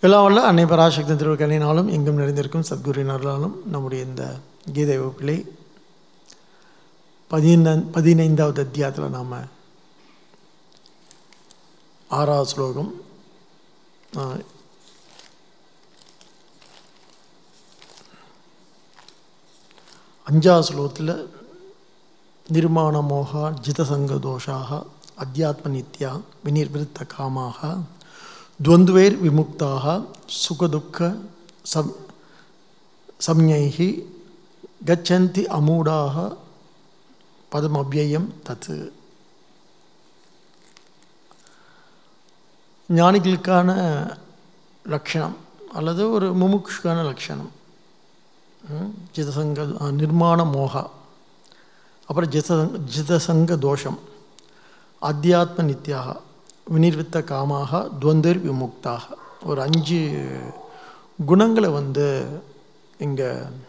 எல்லாம் வல்ல அன்னை பராசக்தி திருவக்கணினாலும் எங்கும் நிறைந்திருக்கும் சத்குருவினர்களாலும் நம்முடைய இந்த கீதை வகுப்பிலே பதின பதினைந்தாவது அத்தியாயத்தில் நாம் ஆறாவது ஸ்லோகம் ஆ, அஞ்சாவது ஸ்லோகத்தில் நிர்மாண மோகா ஜிதசங்க தோஷாக அத்தியாத்ம நித்யா வினிர்விருத்த காமாக துவந்துவேர் விமுக்தாக சுகதுக்க சம் சம்ஞைः கச்சந்தி அமூடாக பதமவ்யயம் தத்து ஞானிகளுக்கான லட்சணம் அல்லது ஒரு முமுட்சுக்கான லட்சணம் ம், ஜிதசங்க ஆ, நிர்மாண மோகா அப்புறம் ஜிதசங்க ஜிதசங்க தோஷம் அத்தியாத்ம நித்யாக வினிர்வித்த காமாக துவந்தர் விமுக்தாக ஒரு அஞ்சு குணங்களை வந்து இங்கே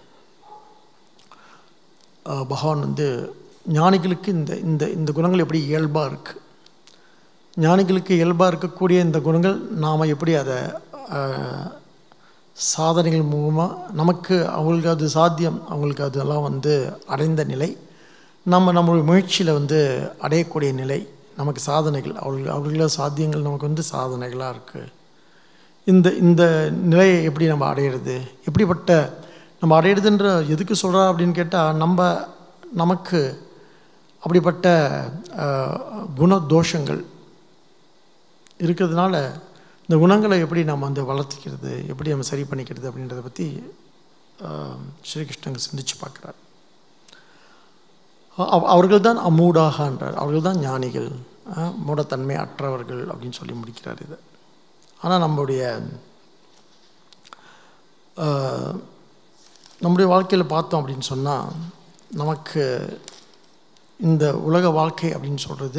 பகவான் வந்து ஞானிகளுக்கு இந்த இந்த இந்த குணங்கள் எப்படி இயல்பாக இருக்குது ஞானிகளுக்கு இயல்பாக இருக்கக்கூடிய இந்த குணங்கள் நாம் எப்படி அதை அஹ், சாதனைகள் மூலமாக நமக்கு அவங்களுக்கு அது சாத்தியம் அவங்களுக்கு அதெல்லாம் வந்து அடைந்த நிலை நம்ம நம்மளுடைய முயற்சியில் வந்து அடையக்கூடிய நிலை நமக்கு சாதனைகள் அவர்கள் அவர்கள சாத்தியங்கள் நமக்கு வந்து சாதனைகளாக இருக்குது இந்த இந்த நிலையை எப்படி நம்ம அடையிறது எப்படிப்பட்ட நம்ம அடையிறதுன்ற எதுக்கு சொல்கிறா அப்படின்னு கேட்டால் நம்ம நமக்கு அப்படிப்பட்ட அஹ், குண தோஷங்கள் இருக்கிறதுனால இந்த குணங்களை எப்படி நம்ம வந்து வளர்த்திக்கிறது எப்படி நம்ம சரி பண்ணிக்கிறது அப்படின்றத பற்றி ஸ்ரீகிருஷ்ணங்க சிந்திச்சு பார்க்குறார் அவர்கள் தான் அம்மூடாகன்றார் அவர்கள் தான் ஞானிகள் அஹ், மூடத்தன்மை அற்றவர்கள் அப்படின்னு சொல்லி முடிக்கிறார் இதை ஆனால் நம்முடைய அஹ், நம்முடைய வாழ்க்கையில் பார்த்தோம் அப்படின்னு சொன்னால் நமக்கு இந்த உலக வாழ்க்கை அப்படின்னு சொல்கிறது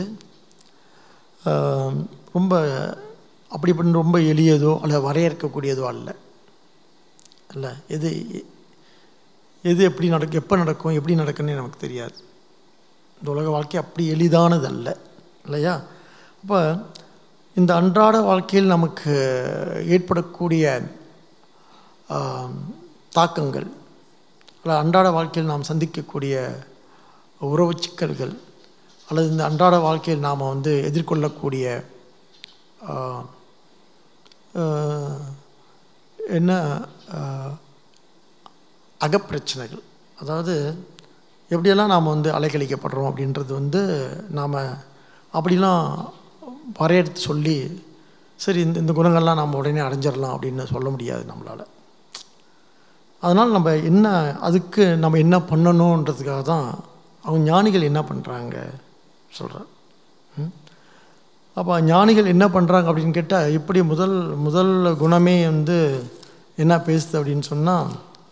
ரொம்ப அப்படி பண்ண ரொம்ப எளியதோ அல்ல வரையறுக்கக்கூடியதோ அல்ல அல்ல எது எது எப்படி நடக்கும் எப்போ நடக்கும் எப்படி நடக்குன்னு நமக்கு தெரியாது இந்த உலக வாழ்க்கை அப்படி எளிதானது அல்ல இல்லையா அப்போ இந்த அன்றாட வாழ்க்கையில் நமக்கு ஏற்படக்கூடிய ஆம், தாக்கங்கள் அல்ல அன்றாட வாழ்க்கையில் நாம் சந்திக்கக்கூடிய உறவு சிக்கல்கள் அல்லது இந்த அன்றாட வாழ்க்கையில் நாம் வந்து எதிர்கொள்ளக்கூடிய ஆ, ஆ, என்ன ஆ, அகப்பிரச்சனைகள் அதாவது எப்படியெல்லாம் நாம் வந்து அலைக்கழிக்கப்படுறோம் அப்படின்றது வந்து நாம் அப்படிலாம் வரையறுத்து சொல்லி சரி இந்த இந்த குணங்கள்லாம் நம்ம உடனே அடைஞ்சிடலாம் அப்படின்னு சொல்ல முடியாது நம்மளால் அதனால் நம்ம என்ன அதுக்கு நம்ம என்ன பண்ணணுன்றதுக்காக தான் அவங்க ஞானிகள் என்ன பண்ணுறாங்க சொல்கிறார் அப்போ ஞானிகள் என்ன பண்ணுறாங்க அப்படின்னு கேட்டால் எப்படி முதல் முதல் குணமே வந்து என்ன பேசுது அப்படின்னு சொன்னால்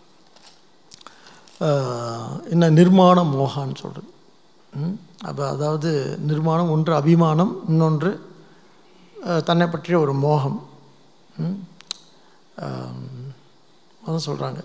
என்ன நிர்மாண மோகான்னு சொல்கிறது அப்போ அதாவது நிர்மாணம் ஒன்று அபிமானம் இன்னொன்று அஹ், தன்னை பற்றிய ஒரு மோகம் ம்? ஆம், அதான் சொல்கிறாங்க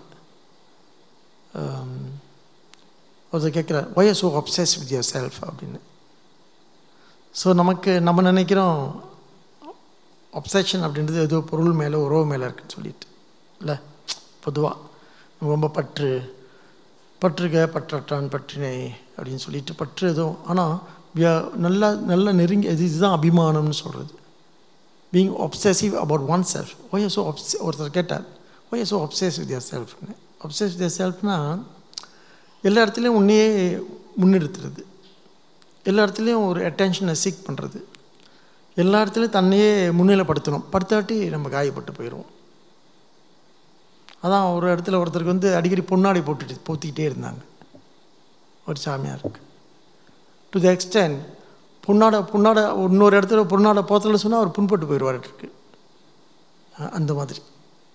ஒருத்தர் கேட்குறார் why so obsessed with yourself அப்படின்னு ஸோ நமக்கு நம்ம நினைக்கிறோம் அப்சஷன் அப்படின்றது ஏதோ பொருள் மேலே உறவு மேலே இருக்குன்னு சொல்லிட்டு இல்லை பொதுவாக ரொம்ப பற்று பற்றுக பற்றற்றான் பற்றினை அப்படின்னு சொல்லிட்டு பற்று எதுவும் ஆனால் நல்லா நல்ல நெருங்கி இது இதுதான் அபிமானம்னு சொல்கிறது being obsessive about oneself why so obs ஒருத்தர் கேட்டார் why so obsessed with your செல்ஃப்னு obsessed with your செல்ஃப்னா எல்லா இடத்துலையும் உன்னையே முன்னிறுத்துறது எல்லா இடத்துலையும் ஒரு அட்டென்ஷனை சீக் பண்ணுறது எல்லா இடத்துலையும் தன்னையே முன்னிலைப்படுத்தணும் படுத்தாட்டி நம்ம காயப்பட்டு போயிடுவோம் அதான் ஒரு இடத்துல ஒருத்தருக்கு வந்து அடிக்கடி பொன்னாடி போட்டுட்டு போத்திக்கிட்டே இருந்தாங்க ஒரு சாமியாருக்கு டு த எக்ஸ்டென்ட் பொன்னாடை பொன்னாடை இன்னொரு இடத்துல பொன்னாடை போத்தல சொன்னால் அவர் புண்பட்டு போயிடுவார் இருக்கு அந்த மாதிரி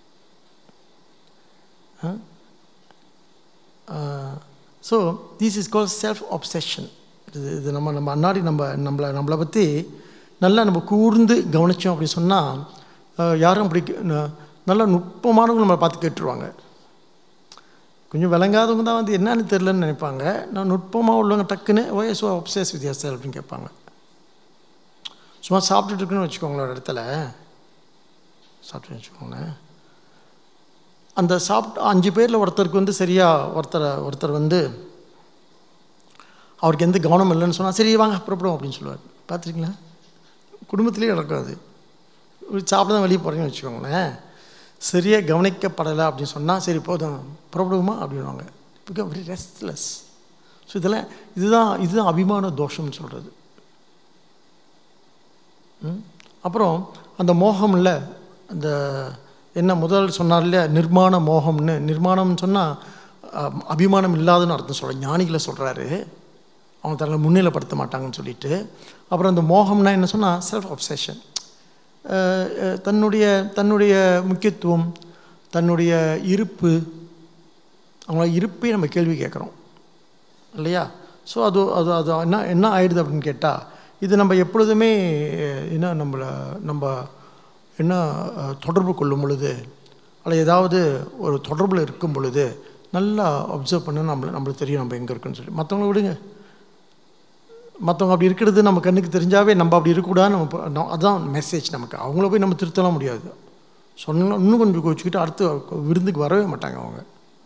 so this is call self obsession இது இது நம்ம நம்ம அன்னாடி நம்ம நம்மளை நம்மளை பற்றி நல்லா நம்ம கூர்ந்து கவனித்தோம் அப்படி சொன்னால் யாரும் அப்படி ந- நல்லா நுட்பமானவங்க நம்மளை பார்த்து கேட்டுருவாங்க கொஞ்சம் விளங்காதவங்க தான் வந்து என்னன்னு தெரிலன்னு நினைப்பாங்க நான் நுட்பமாக உள்ளவங்க டக்குன்னு why so obsessed with your அப்படின்னு கேட்பாங்க சும்மா சாப்பிட்டுட்டு இருக்குன்னு வச்சுக்கோங்களேன் ஒரு இடத்துல சாப்பிட்டேன்னு வச்சுக்கோங்களேன் அந்த சாப்பிட்டு அஞ்சு பேரில் ஒருத்தருக்கு வந்து சரியாக ஒருத்தரை ஒருத்தர் வந்து அவருக்கு எந்த கவனம் இல்லைன்னு சொன்னால் சரி வாங்க புறப்படும் அப்படின்னு சொல்லுவார் பார்த்துருக்கீங்களா குடும்பத்திலே நடக்கும் அது சாப்பிட தான் வெளியே போகிறீங்கன்னு வச்சுக்கோங்களேன் சரியாக கவனிக்கப்படலை அப்படின்னு சொன்னால் சரி போதும் புறப்படுவோமா அப்படின்வாங்க பிகாம் வெரி ரெஸ்ட்லெஸ் ஸோ இதெல்லாம் இதுதான் இதுதான் அபிமான தோஷம்னு சொல்கிறது அப்புறம் அந்த மோகம்ல அந்த என்ன முதல் சொன்னார் இல்லையா நிர்மாண மோகம்னு நிர்மாணம்னு சொன்னால் அபிமானம் இல்லாதுன்னு அர்த்தம் சொல்கிறேன் ஞானிகளை சொல்கிறாரு அவங்க தங்களை முன்னிலைப்படுத்த மாட்டாங்கன்னு சொல்லிட்டு அப்புறம் அந்த மோகம்னா என்ன சொன்னால் செல்ஃப் அப்சஷன் தன்னுடைய தன்னுடைய முக்கியத்துவம் தன்னுடைய இருப்பு அவங்கள இருப்பே நம்ம கேள்வி கேட்குறோம் இல்லையா ஸோ அது அது அது என்ன என்ன ஆயிடுது அப்படின்னு கேட்டால் இது நம்ம எப்பொழுதுமே என்ன நம்மளை நம்ம என்ன அஹ், தொடர்பு கொள்ளும் பொழுது அல்ல ஏதாவது ஒரு தொடர்பில் இருக்கும் பொழுது நல்லா அப்சர்வ் பண்ண நம்மள நம்மளுக்கு தெரியும் நம்ம எங்கே இருக்குன்னு சொல்லி மற்றவங்கள விடுங்க மற்றவங்க அப்படி இருக்கிறது நம்ம கண்ணுக்கு தெரிஞ்சாவே நம்ம அப்படி இருக்கக்கூடாது நம்ம ப- நா- அதான் மெசேஜ் நமக்கு அவங்கள போய் நம்ம திருத்தலாம் முடியாது சொன்னா இன்னும் கொஞ்சம் கோச்சிக்கிட்டு அடுத்து விருந்துக்கு வரவே மாட்டாங்க அவங்க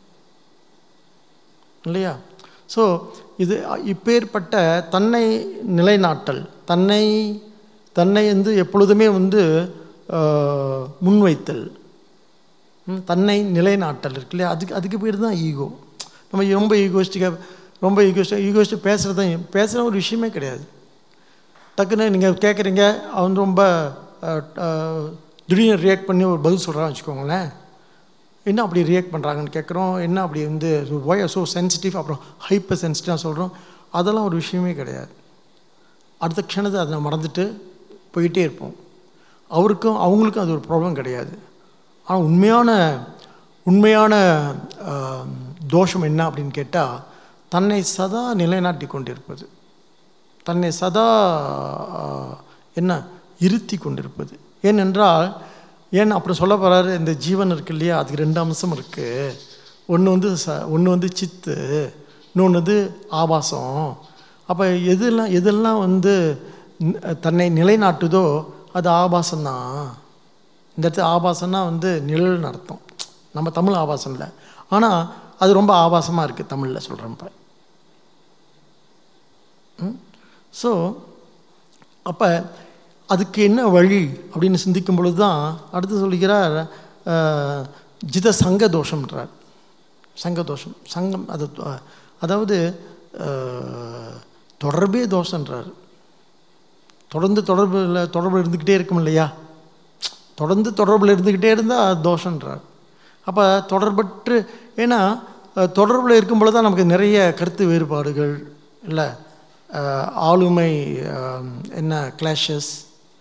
இல்லையா ஸோ இது இப்பேற்பட்ட தன்னை நிலைநாட்டல் தன்னை தன்னை வந்து எப்பொழுதுமே வந்து ஆஹ், முன்வைத்தல் ம், தன்னை நிலைநாட்டல் இருக்கு இல்லையா அதுக்கு அதுக்கு பேர் தான் ஈகோ நம்ம ரொம்ப ஈகோஸ்டிக்காக ரொம்ப ஈகோஸ்டிக் ஈகோஸ்டிக் பேசுகிறது தான் பேசுகிற ஒரு விஷயமே கிடையாது டக்குன்னு நீங்கள் கேட்குறீங்க அவன் ரொம்ப அஹ், அஹ், திடீர்னு ரியாக்ட் பண்ணி ஒரு பதில் சொல்கிறான்னு வச்சுக்கோங்களேன் என்ன அப்படி ரியாக்ட் பண்ணுறாங்கன்னு கேட்குறோம் என்ன அப்படி வந்து ஒய் ஸோ சென்சிட்டிவ் அப்புறம் ஹைப்பர் சென்சிட்டிவாக சொல்கிறோம் அதெல்லாம் ஒரு விஷயமே கிடையாது அடுத்த க்ஷணத்தை அதை நான் மறந்துட்டு போயிட்டே இருப்போம் அவருக்கும் அவங்களுக்கும் அது ஒரு ப்ராப்ளம் கிடையாது ஆனால் உண்மையான உண்மையான ஆஹ், தோஷம் என்ன அப்படின்னு கேட்டால் தன்னை சதா நிலைநாட்டி கொண்டிருப்பது தன்னை சதா ஆஹ், என்ன இருத்தி கொண்டிருப்பது ஏனென்றால் ஏன் அப்புறம் சொல்ல போகிறாரு இந்த ஜீவன் இருக்கு இல்லையா அதுக்கு ரெண்டு அம்சம் இருக்குது ஒன்று வந்து ச ஒன்று வந்து சித்து இன்னொன்று வந்து ஆபாசம் அப்போ எதெல்லாம் எதெல்லாம் வந்து ந- தன்னை நிலைநாட்டுதோ அது ஆபாசம்தான் இந்த இடத்துல ஆபாசம்னா வந்து நிழல்னு அர்த்தம் நம்ம தமிழ் ஆபாசம் இல்லை ஆனால் அது ரொம்ப ஆபாசமாக இருக்குது தமிழில் சொல்கிறேன் இப்போ ஸோ அப்போ அதுக்கு என்ன வழி அப்படின்னு சிந்திக்கும் பொழுது தான் அடுத்து சொல்லுகிறார் அஹ், ஜித சங்க தோஷம்ன்றார் சங்க தோஷம் சங்கம் அது அஹ், அதாவது அஹ், தொடர்பே தோஷன்றார் தொடர்ந்து தொடர்பில் தொடர்பு இருந்துக்கிட்டே இருக்கும் இல்லையா தொடர்ந்து தொடர்பில் இருந்துக்கிட்டே இருந்தால் அது தோஷன்றார் அப்போ தொடர்பற்று ஏன்னா அஹ், தொடர்பில் இருக்கும் பொழுது தான் நமக்கு நிறைய கருத்து வேறுபாடுகள் இல்லை அஹ், ஆளுமை அஹ், என்ன கிளாஷஸ்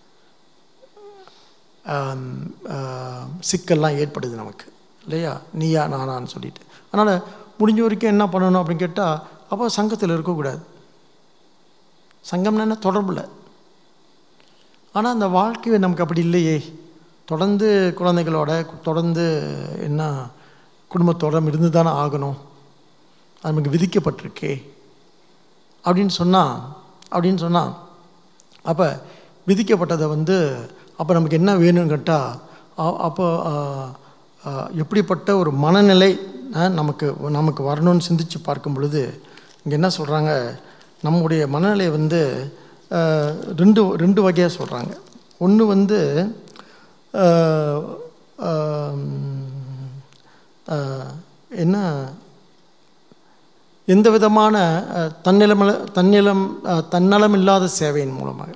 சிக்கல்லாம் ஏற்படுது நமக்கு இல்லையா நீயா நானான்னு சொல்லிட்டு அதனால் முடிஞ்ச வரைக்கும் என்ன பண்ணணும் அப்படின்னு கேட்டால் அப்போ சங்கத்தில் இருக்கக்கூடாது சங்கம்னா என்ன தொடர்பில் ஆனால் அந்த வாழ்க்கை நமக்கு அப்படி இல்லையே தொடர்ந்து குழந்தைகளோட தொடர்ந்து என்ன குடும்பத்தோட இருந்து தானே ஆகணும் அது நமக்கு விதிக்கப்பட்டிருக்கே அப்படின்னு சொன்னால் அப்படின்னு சொன்னால் அப்போ விதிக்கப்பட்டதை வந்து அப்போ நமக்கு என்ன வேணும்னு கேட்டால் அப்போ ஆ, ஆ, எப்படிப்பட்ட ஒரு மனநிலை ஆ, நமக்கு நமக்கு வரணும்னு சிந்திச்சு பார்க்கும் பொழுது இங்கே என்ன சொல்கிறாங்க நம்முடைய மனநிலை வந்து ஆ, ரெண்டு ரெண்டு வகையாக சொல்கிறாங்க ஒன்று வந்து ஆ, ஆம், ஆ, என்ன எந்த விதமான அஹ், தன்னிலம் தன்னிலம் அஹ், தன்னலம் இல்லாத சேவையின் மூலமாக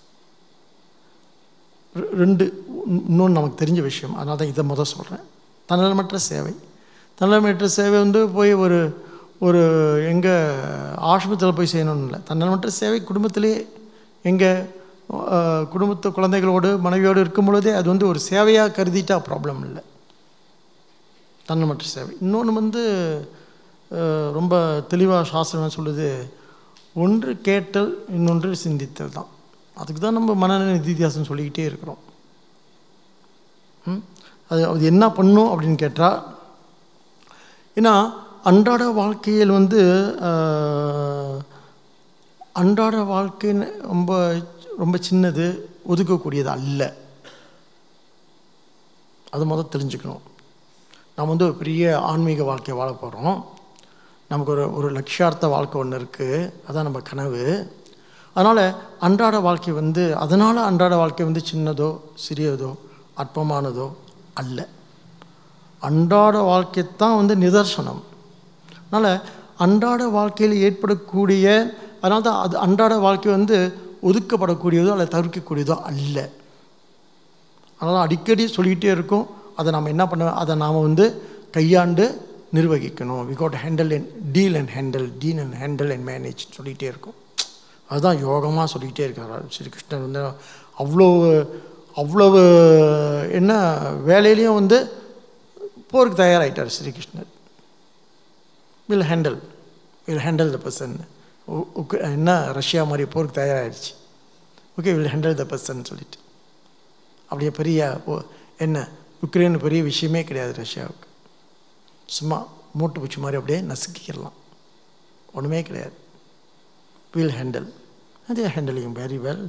ரெ- ரெண்டு இன்- இன்னொன்று நமக்கு தெரிஞ்ச விஷயம் அதனால தான் இதை முதல் சொல்கிறேன் தன்னலமற்ற சேவை தன்னலமற்ற சேவை வந்து போய் ஒரு ஒரு எங்கே ஆஸ்பத்திரியில் போய் செய்யணும்னு இல்லை தன்னலமற்ற சேவை குடும்பத்திலே எங்கே குடும்பத்து குழந்தைகளோடு மனைவியோடு இருக்கும் பொழுதே அது வந்து ஒரு சேவையாக கருதிட்டா ப்ராப்ளம் இல்லை தன்னமற்ற சேவை இன்னொன்று வந்து அஹ், ரொம்ப தெளிவாக சாஸ்திரம் என்ன சொல்லுது ஒன்று கேட்டல் இன்னொன்று சிந்தித்தல் தான் அதுக்கு தான் நம்ம மனநிலை நிதித்தியாசம் சொல்லிக்கிட்டே இருக்கிறோம் ம்? அது அது என்ன பண்ணும் அப்படின்னு கேட்டால் ஏன்னா அன்றாட வாழ்க்கையில் வந்து அஹ், அன்றாட வாழ்க்கைன்னு ரொம்ப ரொம்ப சின்னது ஒதுக்கக்கூடியது அல்ல அது முதல் தெரிஞ்சுக்கணும் நம்ம வந்து ஒரு பெரிய ஆன்மீக வாழ்க்கை வாழ போகிறோம் நமக்கு ஒரு ஒரு லட்சியார்த்த வாழ்க்கை ஒன்று இருக்குது அதான் நம்ம கனவு அதனால் அன்றாட வாழ்க்கை வந்து அதனால் அன்றாட வாழ்க்கை வந்து சின்னதோ சிறியதோ அற்பமானதோ அல்ல அன்றாட வாழ்க்கை தான் வந்து நிதர்சனம் அதனால் அன்றாட வாழ்க்கையில் ஏற்படக்கூடிய அதனால தான் அது அன்றாட வாழ்க்கை வந்து ஒதுக்கப்படக்கூடியதோ அல்லது தவிர்க்கக்கூடியதோ அல்ல அதனால் அடிக்கடி சொல்லிக்கிட்டே இருக்கும் அதை நம்ம என்ன பண்ண அதை நாம் வந்து கையாண்டு நிர்வகிக்கணும் we got handle and deal and handle deal and handle and manage சொல்லிகிட்டே இருக்கும் அதுதான் யோகமாக சொல்லிக்கிட்டே இருக்கார் ஸ்ரீகிருஷ்ணர் வந்து அவ்வளோ அவ்வளவு என்ன வேலையிலையும் வந்து போருக்கு தயாராகிட்டார் ஸ்ரீகிருஷ்ணர் will handle will handle the person என்ன ரஷ்யா மாதிரி போருக்கு தயாராகிடுச்சு okay will handle the person சொல்லிட்டு அப்படியே பெரிய ஓ- என்ன யுக்ரைன் பெரிய விஷயமே கிடையாது ரஷ்யாவுக்கு சும்மா மூட்டு பூச்சி மாதிரி அப்படியே நசுக்கிக்கலாம் ஒன்றுமே கிடையாது வில் ஹேண்டில் அதே ஹேண்டிலிங் வெரி வெல்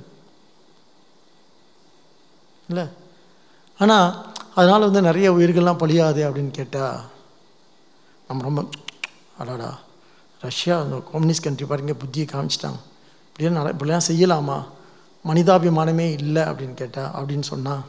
இல்லை ஆனால் அதனால் வந்து நிறைய உயிர்கள்லாம் பழியாது அப்படின்னு கேட்டால் நம்ம ரொம்ப அடாடா ரஷ்யா அந்த கம்யூனிஸ்ட் கண்ட்ரி பாருங்க புத்தியை காமிச்சிட்டாங்க இப்படியே நட இப்படிலாம் செய்யலாமா மனிதாபிமானமே இல்லை அப்படின்னு கேட்டா அப்படின்னு சொன்னால்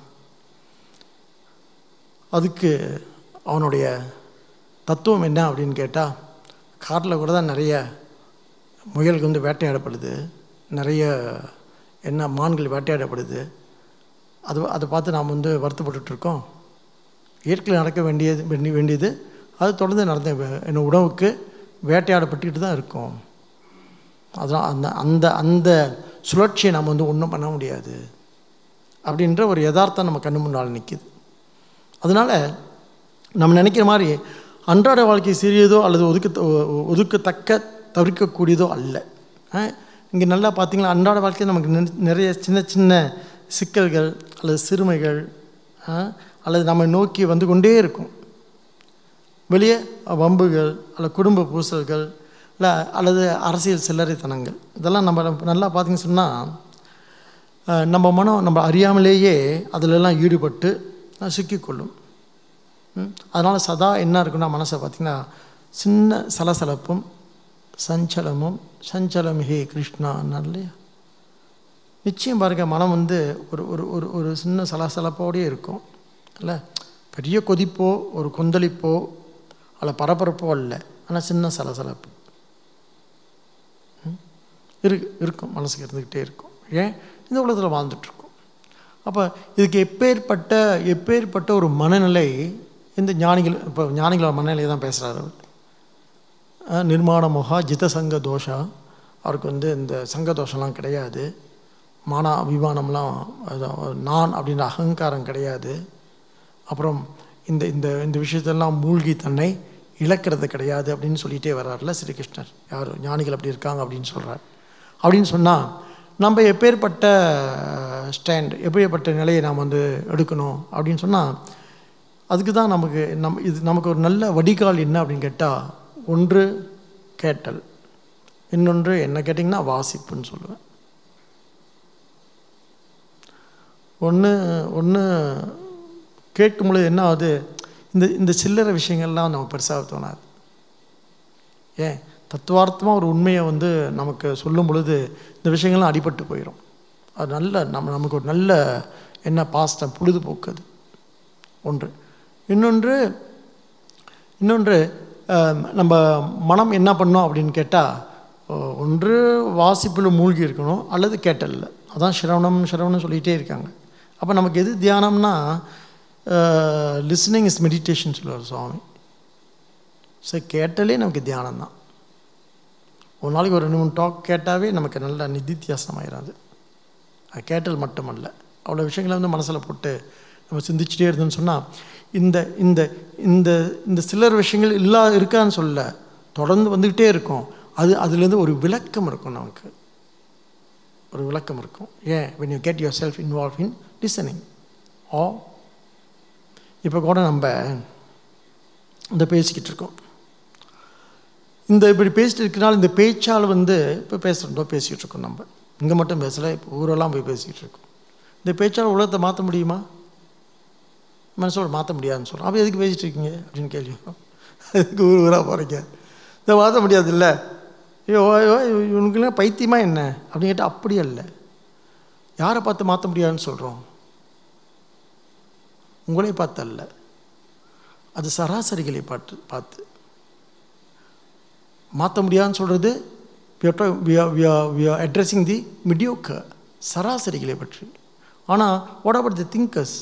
அதுக்கு அவனுடைய தத்துவம் என்ன அப்படின்னு கேட்டால் காட்டில் கூட தான் நிறைய முயல்கள் வந்து வேட்டையாடப்படுது நிறைய என்ன மான்கள் வேட்டையாடப்படுது அது அதை பார்த்து நாம் வந்து வருத்தப்பட்டுட்டு இருக்கோம் இயற்கையில் நடக்க வேண்டியது வேண்டி- வேண்டியது அது தொடர்ந்து நடந்த வே- என்ன உணவுக்கு வேட்டையாடப்பட்டுக்கிட்டு தான் இருக்கும் அதனால் அந்த அந்த அந்த சுழற்சியை நம்ம வந்து ஒன்றும் பண்ண முடியாது அப்படின்ற ஒரு யதார்த்தம் நம்ம கண்ணு முன்னால் நிற்கிது அதனால் நம்ம நினைக்கிற மாதிரி அன்றாட வாழ்க்கை சிறியதோ அல்லது ஒதுக்க ஒதுக்கத்தக்க தவிர்க்கக்கூடியதோ அல்ல இங்கே நல்லா பார்த்தீங்களா அன்றாட வாழ்க்கையில் நமக்கு நிற- நிறைய சின்ன சின்ன சிக்கல்கள் அல்லது சிறுமைகள் ஆ, அல்லது நம்ம நோக்கி வந்து கொண்டே இருக்கும் வெளியே வம்புகள் அல்லது குடும்ப பூசல்கள் இல்லை அல்லது அரசியல் சில்லறைத்தனங்கள் இதெல்லாம் நம்ம நல்லா பார்த்தீங்கன்னு சொன்னால் அஹ், நம்ம மனம் நம்ம அறியாமலேயே அதிலெல்லாம் ஈடுபட்டு அஹ், சிக்கிக்கொள்ளும் அதனால் சதா என்ன இருக்குன்னா மனசை பார்த்திங்கன்னா சின்ன சலசலப்பும் சஞ்சலமும் சஞ்சலம் ஹே கிருஷ்ணான்னார் இல்லையா நிச்சயம் பாருங்க மனம் வந்து ஒரு ஒரு ஒரு ஒரு சின்ன சலசலப்போடே இருக்கும் இல்லை பெரிய கொதிப்போ ஒரு கொந்தளிப்போ அல்ல பரபரப்போ இல்லை ஆனால் சின்ன சலசலப்பு ம்? இருக்கு இருக்கும் மனசுக்கு இருந்துக்கிட்டே இருக்கும் ஏன் இந்த உலகத்தில் வாழ்ந்துட்டுருக்கோம் அப்போ இதுக்கு எப்பேற்பட்ட எப்பேற்பட்ட ஒரு மனநிலை இந்த ஞானிகள் இப்போ ஞானிகளோட மனநிலையை தான் பேசுகிறாரு அவர் அஹ் நிர்மாண மொஹா ஜித சங்க தோஷா அவருக்கு வந்து இந்த சங்க தோஷம்லாம் கிடையாது மான அபிமானம்லாம் அதான் நான் அப்படின்ற அகங்காரம் கிடையாது அப்புறம் இந்த இந்த இந்த விஷயத்தெல்லாம் மூழ்கி தன்னை இழக்கிறது கிடையாது அப்படின்னு சொல்லிகிட்டே வர்றாருல ஸ்ரீகிருஷ்ணர் யார் ஞானிகள் அப்படி இருக்காங்க அப்படின்னு சொல்கிறார் அப்படின்னு சொன்னால் நம்ம எப்பேற்பட்ட ஸ்டாண்ட் எப்பேற்பட்ட நிலையை நாம் வந்து எடுக்கணும் அப்படின்னு சொன்னால் அதுக்கு தான் நமக்கு நம் இது நமக்கு ஒரு நல்ல வடிகால் என்ன அப்படின்னு கேட்டால் ஒன்று கேட்டல் இன்னொன்று என்ன கேட்டிங்கன்னா வாசிப்புன்னு சொல்லுவேன் ஒன்று ஒன்று கேட்கும் பொழுது என்ன ஆகுது இந்த இந்த சில்லறை விஷயங்கள்லாம் நமக்கு பெருசாக தோணாது ஏன் தத்துவார்த்தமாக ஒரு உண்மையை வந்து நமக்கு சொல்லும் பொழுது இந்த விஷயங்கள்லாம் அடிபட்டு போயிடும் அது நல்ல நம்ம நமக்கு ஒரு நல்ல என்ன பாஸ்டம் பொழுதுபோக்கு அது ஒன்று இன்னொன்று இன்னொன்று அஹ், நம்ம மனம் என்ன பண்ணோம் அப்படின்னு கேட்டால் ஒன்று வாசிப்பில் மூழ்கி இருக்கணும் அல்லது கேட்டல்ல அதான் சிரவணம் சிரவணம் சொல்லிகிட்டே இருக்காங்க அப்போ நமக்கு எது தியானம்னா லிஸ்னிங் இஸ் மெடிடேஷன் சொல்லுவார் சுவாமி ஸோ கேட்டாலே நமக்கு தியானம் தான் ஒரு நாளைக்கு ஒரு ரெண்டு மூணு டாக் கேட்டாவே நமக்கு நல்ல நிதித்தியாசனம் ஆயிடாது அது கேட்டல் மட்டுமல்ல அவ்வளோ விஷயங்களை வந்து மனசில் போட்டு நம்ம சிந்திச்சுட்டே இருந்தோம்னு சொன்னால் இந்த இந்த இந்த இந்த சிலர் விஷயங்கள் இல்லா இருக்கான்னு சொல்ல தொடர்ந்து வந்துக்கிட்டே இருக்கும் அது அதுலேருந்து ஒரு விளக்கம் இருக்கும் நமக்கு ஒரு விளக்கம் இருக்கும் ஏன் when you get yourself involved in listening ஓ இப்போ கூட நம்ம இந்த பேசிக்கிட்டு இருக்கோம் இந்த இப்படி பேசிட்டு இருக்கனால இந்த பேச்சால் வந்து இப்போ பேசுகிறோம் பேசிக்கிட்டு இருக்கோம் நம்ம இங்கே மட்டும் பேசலை இப்போ ஊரெல்லாம் போய் பேசிக்கிட்டு இருக்கோம் இந்த பேச்சால் உலகத்தை மாற்ற முடியுமா மனசோட மாற்ற முடியாதுன்னு சொல்கிறோம் அப்போ எதுக்கு பேசிட்டு இருக்கீங்க அப்படின்னு கேள்வி வரும். அதுக்கு ஊர் ஊராக போகிறீங்க இதை மாற்ற முடியாதுல்ல ஐயோ ஐயோ, இவனுக்குலாம் பைத்தியமா என்ன அப்படின்னு கேட்டால் அப்படி அல்ல யாரை பார்த்து மாற்ற முடியாதுன்னு சொல்கிறோம் உங்களை பார்த்து அல்ல அது சராசரிகளை பார்த்து பார்த்து மாற்ற முடியாதுன்னு சொல்கிறது அட்ரஸிங் தி மிடியோக்க சராசரிகளை பற்றி ஆனால் வாட் அபவுட் தி திங்கர்ஸ்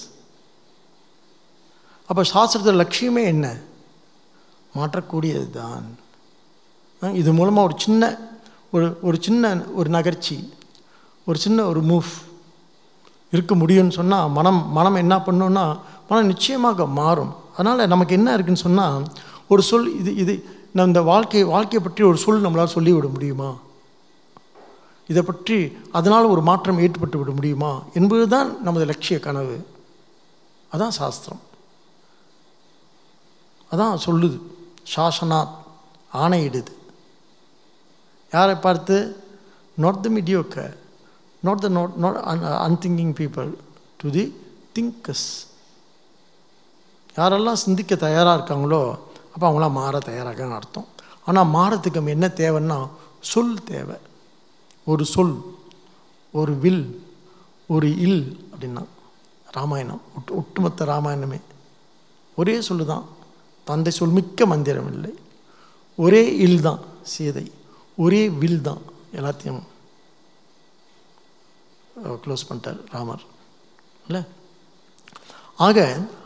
அப்போ சாஸ்திரத்தில் லட்சியமே என்ன மாற்றக்கூடியது தான் இது மூலமாக ஒரு சின்ன ஒரு ஒரு சின்ன ஒரு நகர்ச்சி ஒரு சின்ன ஒரு மூவ் இருக்க முடியும்னு சொன்னால் மனம் மனம் என்ன பண்ணுன்னா மனம் நிச்சயமாக மாறும் அதனால் நமக்கு என்ன இருக்குன்னு சொன்னால் ஒரு சொல் இது இது நம்ம இந்த வாழ்க்கை வாழ்க்கையை பற்றி ஒரு சொல் நம்மளால் சொல்லிவிட முடியுமா இதை பற்றி அதனால் ஒரு மாற்றம் ஏற்பட்டு விட முடியுமா என்பது தான் நமது லட்சிய கனவு அதான் சாஸ்திரம் அதான் சொல்லுது சாசனாத் ஆணையிடுது யாரை பார்த்து not the mediocre not the not not unthinking people to the things யாரெல்லாம் சிந்திக்க தயாராக இருக்காங்களோ அப்போ அவங்களாம் மாற தயாராகன்னு அர்த்தம் ஆனால் மாறத்துக்கு நம்ம என்ன தேவைன்னா சொல் தேவை ஒரு சொல் ஒரு வில் ஒரு இல் அப்படின்னா ராமாயணம் ஒட்டு ஒட்டுமொத்த ராமாயணமே ஒரே சொல்லு தான் தந்தை சொல் மிக்க மந்திரம் இல்லை ஒரே இல் தான் சீதை ஒரே வில் தான் எல்லாத்தையும் க்ளோஸ் பண்ணிட்டார் ராமர் இல்லை ஆக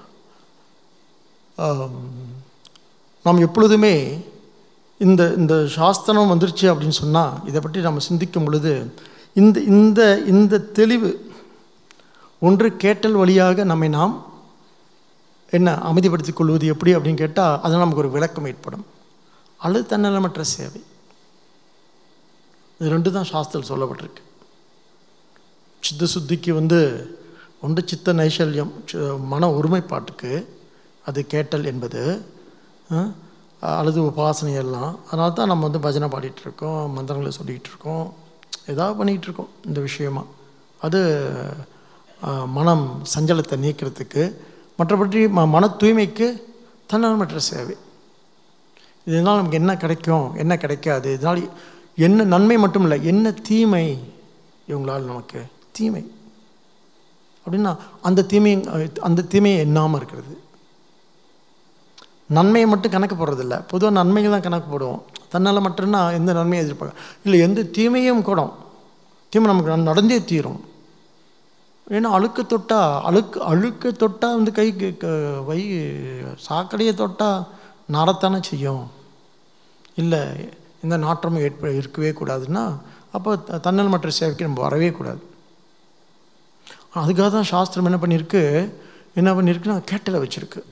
நாம் எப்பொழுதுமே இந்த இந்த சாஸ்திரம் வந்துருச்சு அப்படின்னு சொன்னால் இதை பற்றி நம்ம சிந்திக்கும் பொழுது இந்த இந்த இந்த தெளிவு ஒன்று கேட்டல் வழியாக நம்மை நாம் என்ன அமைதிப்படுத்திக் கொள்வது எப்படி அப்படின்னு கேட்டால் அதனால் நமக்கு ஒரு விளக்கம் ஏற்படும் அல்லது தன்னலமற்ற சேவை இது ரெண்டு தான் சாஸ்திரம் சொல்லப்பட்டிருக்கு சித்த சுத்திக்கு வந்து ஒன்று சித்த நைசல்யம் சி- மன ஒருமைப்பாட்டுக்கு அது கேட்டல் என்பது அஹ், அல்லது உபாசனை எல்லாம் அதனால தான் நம்ம வந்து பஜனை பாடிட்டு இருக்கோம் மந்திரங்களை சொல்லிகிட்டு இருக்கோம் ஏதாவது பண்ணிகிட்டு இருக்கோம் இந்த விஷயமா அது அஹ், மனம் சஞ்சலத்தை நீக்கிறதுக்கு மற்றபடி ம மன தூய்மைக்கு தன்னலமற்ற சேவை இதனால் நமக்கு என்ன கிடைக்கும் என்ன கிடைக்காது இதனால் என்ன நன்மை மட்டும் இல்லை என்ன தீமை இவங்களால் நமக்கு தீமை அப்படின்னா அந்த தீமையை அந்த தீமையை எண்ணாமல் இருக்கிறது நன்மையை மட்டும் கணக்கு போடுறதில்ல பொதுவாக நன்மைகள் தான் கணக்கு போடுவோம் தன்னால் மட்டும்னா எந்த நன்மையும் எதிர்பார்க்க இல்லை எந்த தீமையும் கூட தீமை நமக்கு நட- நடந்தே தீரும் ஏன்னா அழுக்கு தொட்டா அழுக்கு அழுக்கு தொட்டா வந்து கை க- க- வை சாக்கடையை தொட்டா நடத்தானே செய்யும் இல்லை எந்த நாற்றமும் ஏற்ப இருக்கவே கூடாதுன்னா அப்போ த- தன்னல் மற்ற சேவைக்கு நம்ம வரவே கூடாது அதுக்காக தான் சாஸ்திரம் என்ன பண்ணியிருக்கு என்ன பண்ணியிருக்குன்னா கேட்டலை வச்சுருக்கு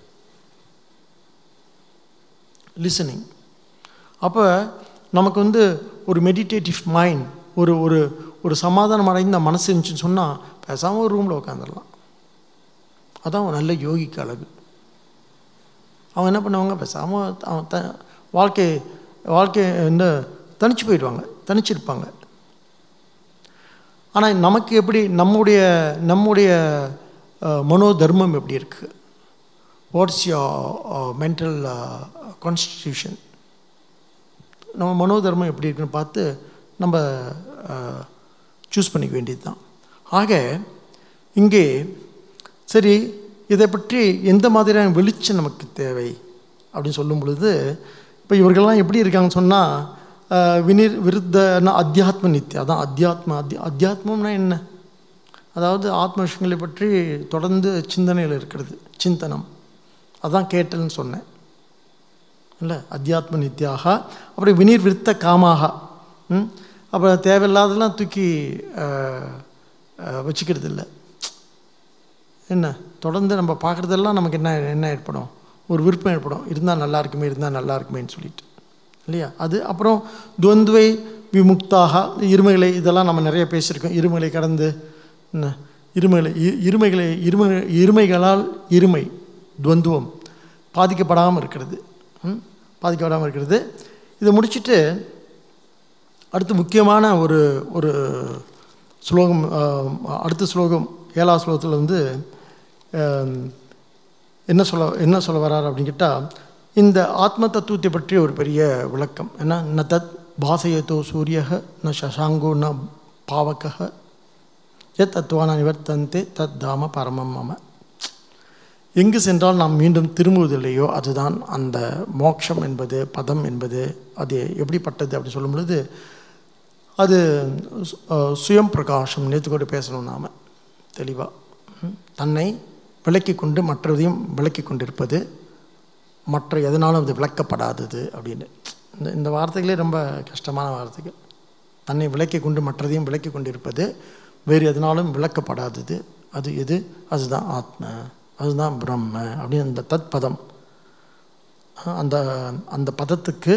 லிசனிங் அப்போ நமக்கு வந்து ஒரு மெடிடேட்டிவ் மைண்ட் ஒரு ஒரு ஒரு சமாதானம் அடைந்த மனசு இருந்துச்சுன்னு சொன்னால் பேசாமல் ஒரு ரூமில் உட்காந்துடலாம் அதான் ஒரு நல்ல யோகிக்கு அழகு அவங்க என்ன பண்ணுவாங்க பேசாமல் அவன் த வாழ்க்கை வாழ்க்கை வந்து தனிச்சு போயிடுவாங்க தனிச்சிருப்பாங்க ஆனால் நமக்கு எப்படி நம்முடைய நம்முடைய அஹ், மனோ தர்மம் எப்படி இருக்குது வாட்ஸ் யோ மென்டல் கான்ஸ்டிடியூஷன் நம்ம மனோ தர்மம் எப்படி இருக்குன்னு பார்த்து நம்ம சூஸ் பண்ணிக்க வேண்டியது தான் ஆக இங்கே சரி இதை பற்றி எந்த மாதிரியான வெளிச்சம் நமக்கு தேவை அப்படின்னு சொல்லும் பொழுது இப்போ இவர்கள்லாம் எப்படி இருக்காங்கன்னு சொன்னால் வினிர் விருத்தனா அத்தியாத்ம நித்தியம் அதான் அத்தியாத்ம அத்தியா அத்தியாத்மம்னா என்ன அதாவது ஆத்ம விஷயங்களை பற்றி தொடர்ந்து சிந்தனையில் இருக்கிறது சிந்தனம் அதான் கேட்டல்னு சொன்னேன் இல்லை அத்தியாத்ம நித்தியாக அப்படி வினீர் விருத்த காமாக ம் அப்புறம் தேவையில்லாதெல்லாம் தூக்கி அஹ், அஹ், வச்சுக்கிறது இல்லை என்ன தொடர்ந்து நம்ம பார்க்குறதெல்லாம் நமக்கு என்ன என்ன ஏற்படும் ஒரு விருப்பம் ஏற்படும் இருந்தால் நல்லா இருக்குமே இருந்தால் நல்லா இருக்குமேன்னு சொல்லிட்டு இல்லையா அது அப்புறம் துவந்துவை விமுக்தாக இருமைகளை இதெல்லாம் நம்ம நிறைய பேசியிருக்கோம் இருமைகளை கடந்து என்ன இருமைகளை இ- இருமைகளை இருமை இருமைகளால் இருமை துவந்துவம் பாதிக்கப்படாமல் இருக்கிறது ம்? பாதிக்கப்படாமல் இருக்கிறது இதை முடிச்சிட்டு அடுத்து முக்கியமான ஒரு ஒரு ஸ்லோகம் ஆஹ், அடுத்த ஸ்லோகம் ஏழாவது ஸ்லோகத்தில் வந்து ஆம், என்ன சொல்ல என்ன சொல்ல வர்றார் அப்படின்னு கேட்டால் இந்த ஆத்ம தத்துவத்தை பற்றிய ஒரு பெரிய விளக்கம் ஏன்னா ந தத் பாசயத்தோ சூரியக ந சசாங்கோ ந பாவக எத் தத்துவான நிவர்த்தந்தே தத் தாம பரமம் மம எங்கு சென்றால் நாம் மீண்டும் திரும்புவதில்லையோ அதுதான் அந்த மோட்சம் என்பது பதம் என்பது அது எப்படிப்பட்டது அப்படி சொல்லும் பொழுது அது சு- அஹ் சுயம் பிரகாசம் நேற்று கூட பேசணும் நாம் தெளிவாக தன்னை விளக்கி கொண்டு மற்றதையும் விளக்கி கொண்டிருப்பது மற்ற எதனாலும் அது விளக்கப்படாதது அப்படின்னு இந்த இந்த வார்த்தைகளே ரொம்ப கஷ்டமான வார்த்தைகள் தன்னை விளக்கி கொண்டு மற்றதையும் விளக்கி கொண்டிருப்பது வேறு எதனாலும் விளக்கப்படாதது அது எது அதுதான் ஆத்ம அதுதான் பிரம்ம அப்படின்னு அந்த தத் பதம் அஹ் அந்த அந்த பதத்துக்கு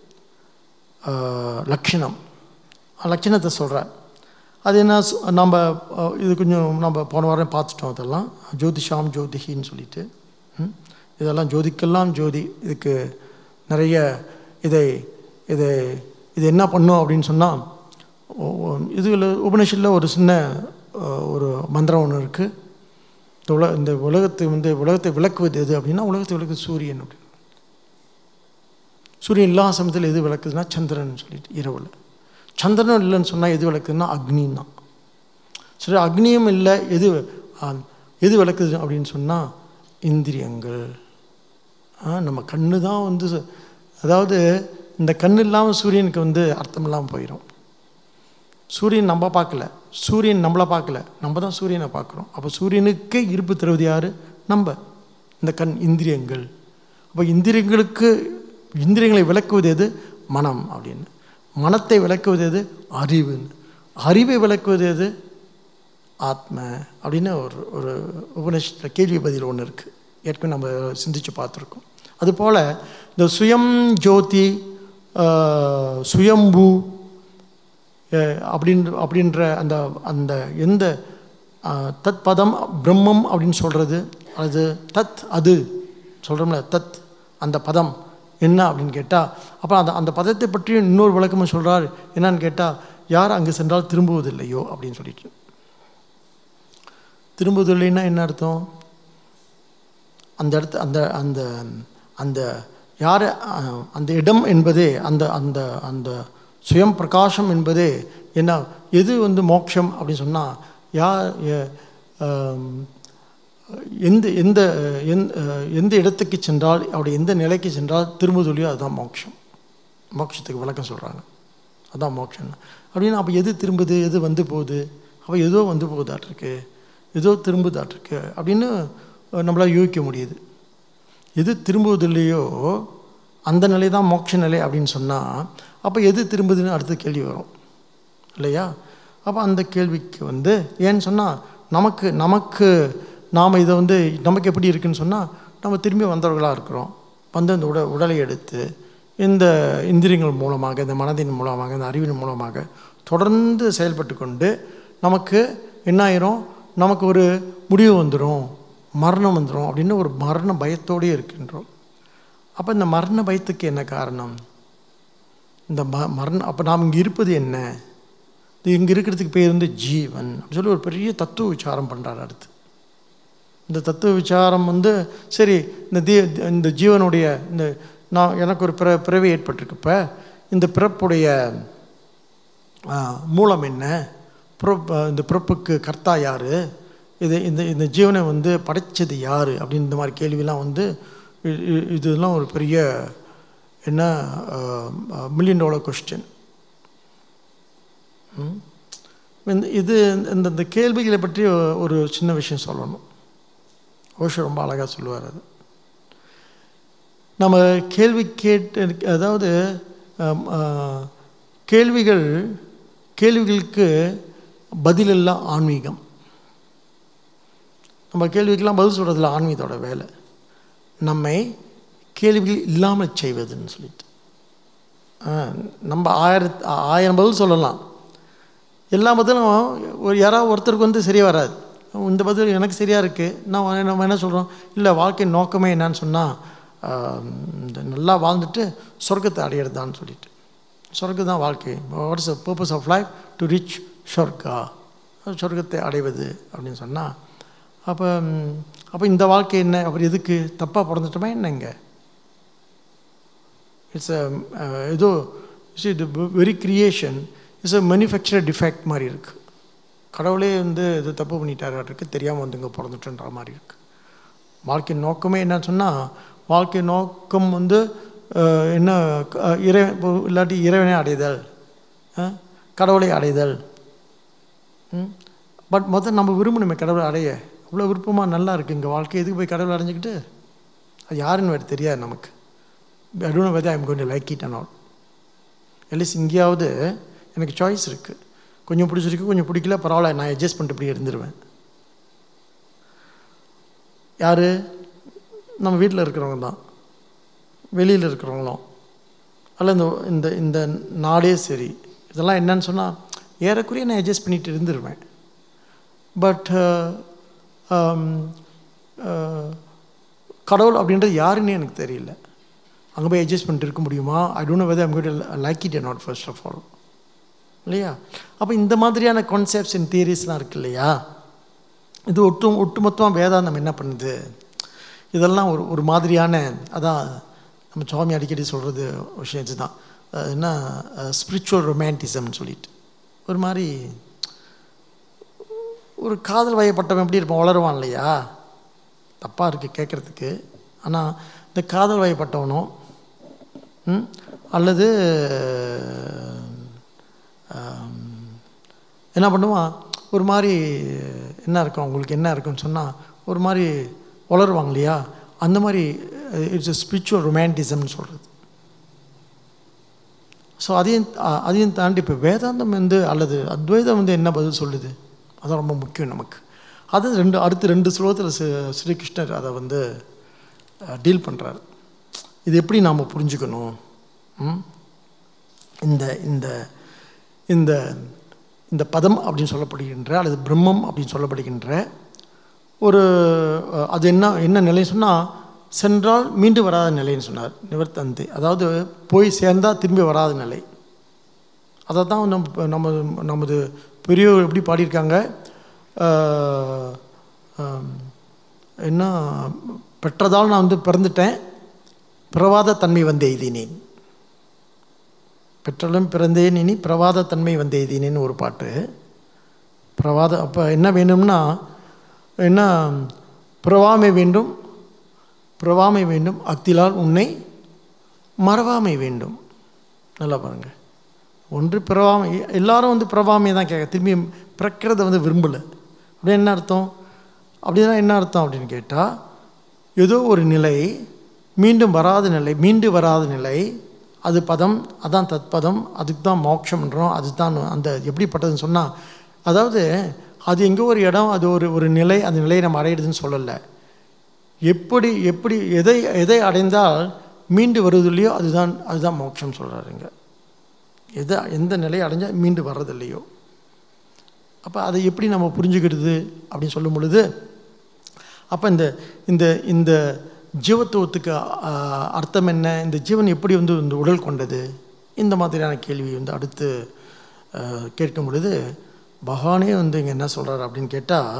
ஆஹ், லட்சணம் லட்சணத்தை சொல்கிறார் அது என்ன சொ- நம்ம அஹ், இது கொஞ்சம் நம்ம போன வாரம் பார்த்துட்டோம் அதெல்லாம் ஜோதிஷாம் ஜோதிஹின்னு சொல்லிட்டு ம்? இதெல்லாம் ஜோதிக்கெல்லாம் ஜோதி இதுக்கு நிறைய இதை இதை இது என்ன பண்ணும் அப்படின்னு சொன்னால் இதில் உபநிஷத்தில் ஒரு சின்ன அஹ், ஒரு மந்திரம் ஒன்று இருக்குது இந்த உல இந்த உலகத்தை வந்து உலகத்தை விளக்குவது எது அப்படின்னா உலகத்தை விளக்குது சூரியன் அப்படின்னு சூரியன் எல்லா சமயத்தில் எது விளக்குதுன்னா சந்திரன் சொல்லிட்டு இரவில் சந்திரனும் இல்லைன்னு சொன்னால் எது விளக்குதுன்னா அக்னின்னா சரி அக்னியும் இல்லை எது ஆ, எது விளக்குது அப்படின்னு சொன்னால் இந்திரியங்கள் ஆ, நம்ம கண்ணு தான் வந்து ச- அதாவது இந்த கண் இல்லாமல் சூரியனுக்கு வந்து அர்த்தம் இல்லாமல் போயிடும் சூரியன் நம்ம பார்க்கல சூரியன் நம்மளை பார்க்கல நம்ம தான் சூரியனை பார்க்குறோம் அப்போ சூரியனுக்கு இருப்பு தருவது யார் நம்ம இந்த கண் இந்திரியங்கள் அப்போ இந்திரியங்களுக்கு இந்திரியங்களை விளக்குவது எது மனம் அப்படின்னு மனத்தை விளக்குவது எது அறிவுன்னு அறிவை விளக்குவது எது ஆத்ம அப்படின்னு ஒரு ஒரு உபநிஷத்தில் கேள்வி பதில் ஒன்று இருக்குது ஏற்கனவே நம்ம சிந்திச்சு பார்த்துருக்கோம் அதுபோல் இந்த சுயம் ஜோதி ஆஹ், சுயம்பு அஹ், அப்படின்ற அப்படின்ற அந்த அந்த எந்த ஆஹ், தத் பதம் பிரம்மம் அப்படின்னு சொல்கிறது அது தத் அது சொல்கிறோம்ல தத் அந்த பதம் என்ன அப்படின்னு கேட்டால் அப்போ அந்த அந்த பதத்தை பற்றி இன்னொரு விளக்கமும் சொல்கிறார் என்னன்னு கேட்டால் யார் அங்கே சென்றால் திரும்புவதில்லையோ அப்படின்னு சொல்லிட்டு திரும்புவதில்லைன்னா என்ன அர்த்தம் அந்த இடத்து அந்த அந்த அந்த யார் அஹ், அந்த இடம் என்பதே அந்த அந்த அந்த சுயம் பிரகாசம் என்பதே என்ன எது வந்து மோட்சம் அப்படின்னு சொன்னால் யார் எ- ஆம், எந்த எந்த எந்த எந்த இடத்துக்கு சென்றால் அப்படி எந்த நிலைக்கு சென்றால் திரும்புதொழியோ அதுதான் மோட்சம் மோட்சத்துக்கு விளக்கம் சொல்கிறாங்க அதான் மோட்சம் அப்படின்னா அப்போ எது திரும்புது எது வந்து போகுது அப்போ ஏதோ வந்து போகுதாட்டிருக்கு ஏதோ திரும்புதாட்டிருக்கு அப்படின்னு நம்மளால் யூகிக்க முடியுது எது திரும்புவதில்லையோ அந்த நிலை தான் மோட்ச நிலை அப்படின்னு சொன்னால் அப்போ எது திரும்புதுன்னு அடுத்த கேள்வி வரும் இல்லையா அப்போ அந்த கேள்விக்கு வந்து ஏன்னு சொன்னால் நமக்கு நமக்கு நாம் இதை வந்து நமக்கு எப்படி இருக்குன்னு சொன்னால் நம்ம திரும்பி வந்தவர்களாக இருக்கிறோம் வந்து அந்த உட உடலை எடுத்து இந்த இந்திரியங்கள் மூலமாக இந்த மனதின் மூலமாக இந்த அறிவின் மூலமாக தொடர்ந்து செயல்பட்டு கொண்டு நமக்கு என்ன ஆயிரும் நமக்கு ஒரு முடிவு வந்துடும் மரணம் வந்துடும் அப்படின்னு ஒரு மரண பயத்தோடயே இருக்கின்றோம் அப்போ இந்த மரண பயத்துக்கு என்ன காரணம் இந்த ம மரணம் அப்போ நாம் இங்கே இருப்பது என்ன இது இங்கே இருக்கிறதுக்கு பேர் வந்து ஜீவன் அப்படின்னு சொல்லி ஒரு பெரிய தத்துவ விசாரம் பண்ணுறாரு அடுத்து இந்த தத்துவ விசாரம் வந்து சரி இந்த தீ இந்த ஜீவனுடைய இந்த நான் எனக்கு ஒரு பிற பிறவி ஏற்பட்டிருக்கு இப்போ இந்த பிறப்புடைய ஆ, மூலம் என்ன பிறப்பு இந்த பிறப்புக்கு கர்த்தா யார் இது இந்த இந்த ஜீவனை வந்து படைச்சது யார் அப்படின்னு இந்த மாதிரி கேள்வியெல்லாம் வந்து இ- இ- இதெல்லாம் ஒரு பெரிய என்ன மில்லியன் டாலர் கொஸ்டின் இது இந்த இந்த கேள்விகளை பற்றி ஒரு சின்ன விஷயம் சொல்லணும் ஓஷோ ரொம்ப அழகாக சொல்லுவார் அது நம்ம கேள்வி கேட்டு அதாவது ஆம், ஆ, கேள்விகள் கேள்விகளுக்கு பதிலெல்லாம் ஆன்மீகம் நம்ம கேள்விக்கெல்லாம் பதில் சொல்கிறதுல ஆன்மீகத்தோட வேலை நம்மை கேள்விகள் இல்லாமல் செய்வதுன்னு சொல்லிட்டு ஆ, நம்ம ஆயிரத்து ஆயிரம் பதில் சொல்லலாம் எல்லா பதிலும் ஒரு யாராவது ஒருத்தருக்கு வந்து சரியாக வராது இந்த பதில் எனக்கு சரியாக இருக்குது நான் வ- நம்ம என்ன சொல்கிறோம் இல்லை வாழ்க்கை நோக்கமே என்னன்னு சொன்னால் இந்த நல்லா வாழ்ந்துட்டு சொர்க்கத்தை அடையிறதான்னு சொல்லிட்டு சொர்க்கம் தான் வாழ்க்கை what's the purpose of life to reach சொர்க்கா சொர்க்கத்தை அடைவது அப்படின்னு சொன்னால் அப்போ ம், அப்போ இந்த வாழ்க்கை என்ன அப்புறம் எதுக்கு தப்பாக பிறந்துட்டோமா என்னங்க இட்ஸ் ஏதோ இது very creation it's a manufacture defect மாதிரி இருக்குது கடவுளே வந்து இது தப்பு பண்ணிட்டாருக்கு தெரியாமல் வந்து இங்கே பிறந்துட்டுன்ற மாதிரி இருக்குது வாழ்க்கை நோக்கமே என்ன சொன்னால் வாழ்க்கை நோக்கம் வந்து அஹ், என்ன அஹ், இறை இப்போ இல்லாட்டி இறைவனை அடைதல் அஹ், கடவுளை அடைதல் பட் முதல்ல நம்ம விரும்பணுமே கடவுளை அடைய அவ்வளோ விருப்பமாக நல்லா இருக்குது இங்கே வாழ்க்கை எதுக்கு போய் கடவுளை அடைஞ்சிக்கிட்டு அது யாருன்னு வேறு தெரியாது நமக்கு I don't whether I'm going like it and all at least இங்கேயாவது எனக்கு சாய்ஸ் இருக்குது கொஞ்சம் பிடிச்சிருக்கு கொஞ்சம் பிடிக்கல பரவாயில்ல நான் அட்ஜஸ்ட் பண்ணிட்டு இப்படி இருந்துருவேன் யார் நம்ம வீட்டில் இருக்கிறவங்க தான் வெளியில் இருக்கிறவங்களும் அல்ல இந்த இந்த இந்த நாடே சரி இதெல்லாம் என்னன்னு சொன்னால் ஏறக்குறைய நான் அட்ஜஸ்ட் பண்ணிட்டு இருந்துருவேன் பட் கடவுள் அப்படின்றது யாருன்னு எனக்கு தெரியல அங்கே போய் அட்ஜஸ்ட் பண்ணிட்டு இருக்க முடியுமா I don't know whether I'm got like it not first of all இல்லையா அப்போ இந்த மாதிரியான கான்செப்ட்ஸ் அண்ட் தியரிஸ்லாம் இருக்கு இல்லையா இது ஒட்டு ஒட்டுமொத்தமாக வேதாந்தம் என்ன பண்ணுது இதெல்லாம் ஒரு ஒரு மாதிரியான அதான் நம்ம சுவாமி அடிக்கடி சொல்கிறது விஷயம் இதுதான் அஹ் என்ன ஸ்பிரிச்சுவல் ரொமான்டிசம்னு சொல்லிட்டு ஒரு மாதிரி ஒரு காதல் வயப்பட்டவன் எப்படி இருப்பான் வளருவான் இல்லையா தப்பாக இருக்குது கேட்குறதுக்கு ஆனால் இந்த காதல் வயப்பட்டவனோ ம், அல்லது ஆம், என்ன பண்ணுவான் ஒரு மாதிரி என்ன இருக்கும் அவங்களுக்கு என்ன இருக்குன்னு சொன்னால் ஒரு மாதிரி வளருவாங்க இல்லையா அந்த மாதிரி இட்ஸ் ஸ்பிரிச்சுவல் ரொமான்டிசம்னு சொல்கிறது ஸோ அதையும் அ- அதையும் தாண்டி இப்போ வேதாந்தம் வந்து அல்லது அத்வைதம் வந்து என்ன பதில் சொல்லுது அதான் ரொம்ப முக்கியம் நமக்கு அது ரெண்டு அடுத்து ரெண்டு ஸ்லோகத்தில் ஸ்ரீகிருஷ்ணர் அதை வந்து டீல் பண்ணுறாரு இது எப்படி நாம் புரிஞ்சுக்கணும் ம்? இந்த இந்த இந்த இந்த பதம் அப்படின்னு சொல்லப்படுகின்ற அல்லது பிரம்மம் அப்படின்னு சொல்லப்படுகின்ற ஒரு அஹ், அது என்ன என்ன நிலைன்னு சொன்னால் சென்றால் மீண்டு வராத நிலைன்னு சொன்னார் நிவர்த்தந்தி அதாவது போய் சேர்ந்தால் திரும்பி வராத நிலை அதை தான் நம்ம நம்ம நமது பெரியவர் எப்படி பாடியிருக்காங்க அஹ், அஹ், என்ன பெற்றதால் நான் வந்து பிறந்துட்டேன் பிரவாத தன்மை வந்து எய்தினேன் பெற்றலும் பிறந்தேன் இனி பிரவாத தன்மை வந்து எய்தினேன்னு ஒரு பாட்டு பிரவாத அப்போ என்ன வேணும்னா என்ன பிரவாமை வேண்டும் பிரவாமை வேண்டும் அக்திலால் உன்னை மறவாமை வேண்டும் நல்லா பாருங்க ஒன்று பிரவாமை எல்லாரும் வந்து பிரவாமையை தான் கேட்க திரும்பி பிறக்கிறத வந்து விரும்பலை அப்படி என்ன அர்த்தம் அப்படின்னா என்ன அர்த்தம் அப்படின்னு கேட்டால் ஏதோ ஒரு நிலை மீண்டும் வராத நிலை மீண்டு வராத நிலை அது பதம் அதான் தத்பதம் அதுக்கு தான் மோட்சம்ன்றோம் அதுதான் அந்த எப்படிப்பட்டதுன்னு சொன்னால் அதாவது அது எங்கோ ஒரு இடம் அது ஒரு ஒரு நிலை அந்த நிலையை நம்ம அடையிறதுன்னு சொல்லலை எப்படி எப்படி எதை எதை அடைந்தால் மீண்டு வருவதில்லையோ அதுதான் அதுதான் மோட்சம் சொல்கிறாருங்க எதை எந்த நிலையை அடைஞ்சால் மீண்டு வர்றதில்லையோ அப்போ அதை எப்படி நம்ம புரிஞ்சுக்கிறது அப்படின்னு சொல்லும் பொழுது அப்போ இந்த இந்த இந்த ஜீவத்துவத்துக்கு ஆ, அர்த்தம் என்ன இந்த ஜீவன் எப்படி வந்து இந்த உடல் கொண்டது இந்த மாதிரியான கேள்வி வந்து அடுத்து ஆ, கேட்கும் பொழுது பகவானே வந்து இங்கே என்ன சொல்கிறார் அப்படின்னு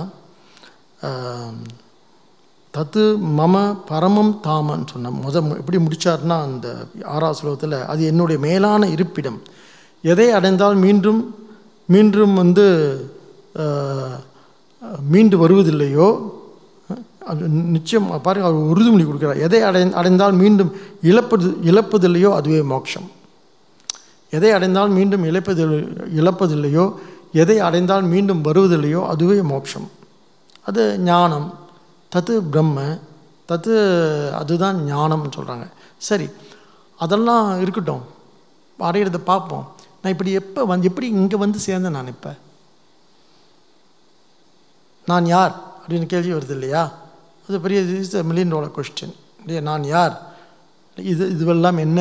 கேட்டால் தத்து மம பரமம் தாமன்னு சொன்ன முத எப்படி முடிச்சார்னா அந்த ஆறாவது ஸ்லோகத்தில் அது என்னுடைய மேலான இருப்பிடம் எதை அடைந்தால் மீண்டும் மீண்டும் வந்து ஆஹ், மீண்டு வருவதில்லையோ அது நிச்சயம் பாருங்க அவர் உறுதிமொழி கொடுக்குறார் எதை அடை அடைந்தால் மீண்டும் இழப்பது இழப்பதில்லையோ அதுவே மோட்சம் எதை அடைந்தால் மீண்டும் இழப்பது இழப்பதில்லையோ எதை அடைந்தால் மீண்டும் வருவதில்லையோ அதுவே மோட்சம் அது ஞானம் தத்து பிரம்ம தத்து அதுதான் ஞானம்னு சொல்கிறாங்க சரி அதெல்லாம் இருக்கட்டும் அடையிறத பார்ப்போம் நான் இப்படி எப்போ வந்து எப்படி இங்கே வந்து சேர்ந்தேன் நான் இப்போ நான் யார் அப்படின்னு கேள்வி வருது இல்லையா அது பெரிய இஸ் மில்லியன் டாலர் கொஸ்டின் இல்லையா நான் யார் இது இதுவெல்லாம் என்ன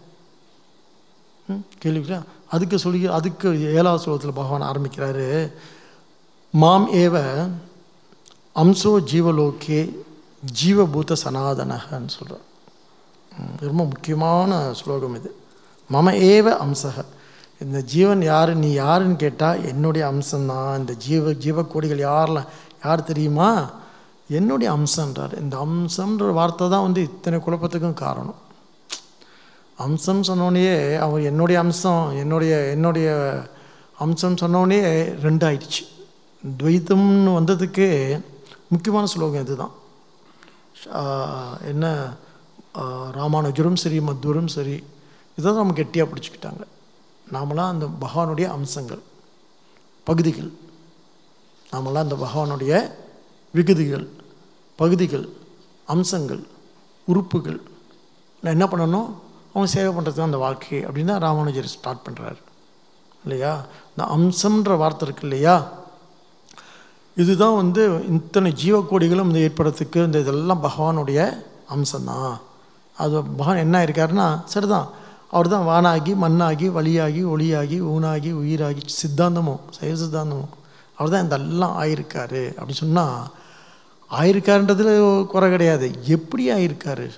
ம், கேள்விக்கிறா அதுக்கு சொல்லி அதுக்கு ஏழாவது ஸ்லோகத்தில் பகவான் ஆரம்பிக்கிறாரு மாம் ஏவ அம்சோ ஜீவலோகே ஜீவபூத சனாதனகன்னு சொல்கிறார் ரொம்ப முக்கியமான ஸ்லோகம் இது மம ஏவ அம்சக இந்த ஜீவன் யார் நீ யாருன்னு கேட்டால் என்னுடைய அம்சம்தான் இந்த ஜீவ ஜீவக்கோடிகள் யாரெல்லாம் யார் தெரியுமா என்னுடைய அம்சன்றார் இந்த அம்சம்ன்ற வார்த்தை தான் வந்து இத்தனை குழப்பத்துக்கும் காரணம் அம்சம் சொன்னோடனே அவர் என்னுடைய அம்சம் என்னுடைய என்னுடைய அம்சம் சொன்னோடனே ரெண்டாயிடுச்சு துவைத்தம்னு வந்ததுக்கு முக்கியமான ஸ்லோகம் இதுதான் ஆஹ் என்ன ஆஹ் ராமானுஜரும் சரி மத்வரும் சரி இதை தான் நம்ம கெட்டியாக பிடிச்சிக்கிட்டாங்க நாமெல்லாம் அந்த பகவானுடைய அம்சங்கள் பகுதிகள் நாமெல்லாம் அந்த பகவானுடைய விகுதிகள் பகுதிகள் அம்சங்கள் உறுப்புகள் நான் என்ன பண்ணணும் அவன் சேவை பண்ணுறது தான் அந்த வாழ்க்கை அப்படின்னு தான் ராமானுஜர் ஸ்டார்ட் பண்ணுறாரு இல்லையா இந்த அம்சம்ன்ற வார்த்தை இருக்கு இல்லையா இதுதான் வந்து இத்தனை ஜீவக்கோடிகளும் இந்த ஏற்படுறதுக்கு இந்த இதெல்லாம் பகவானுடைய அம்சம்தான் அது பகவான் என்ன இருக்காருன்னா சரிதான் அவர் தான் வானாகி மண்ணாகி வழியாகி ஒளியாகி ஊனாகி உயிராகி சித்தாந்தமும் சைவ சித்தாந்தமும் அவர் தான் இதெல்லாம் ஆயிருக்காரு அப்படின்னு சொன்னால் ஆயிருக்காருன்றதுல குறை கிடையாது எப்படி ஆயிருக்காரு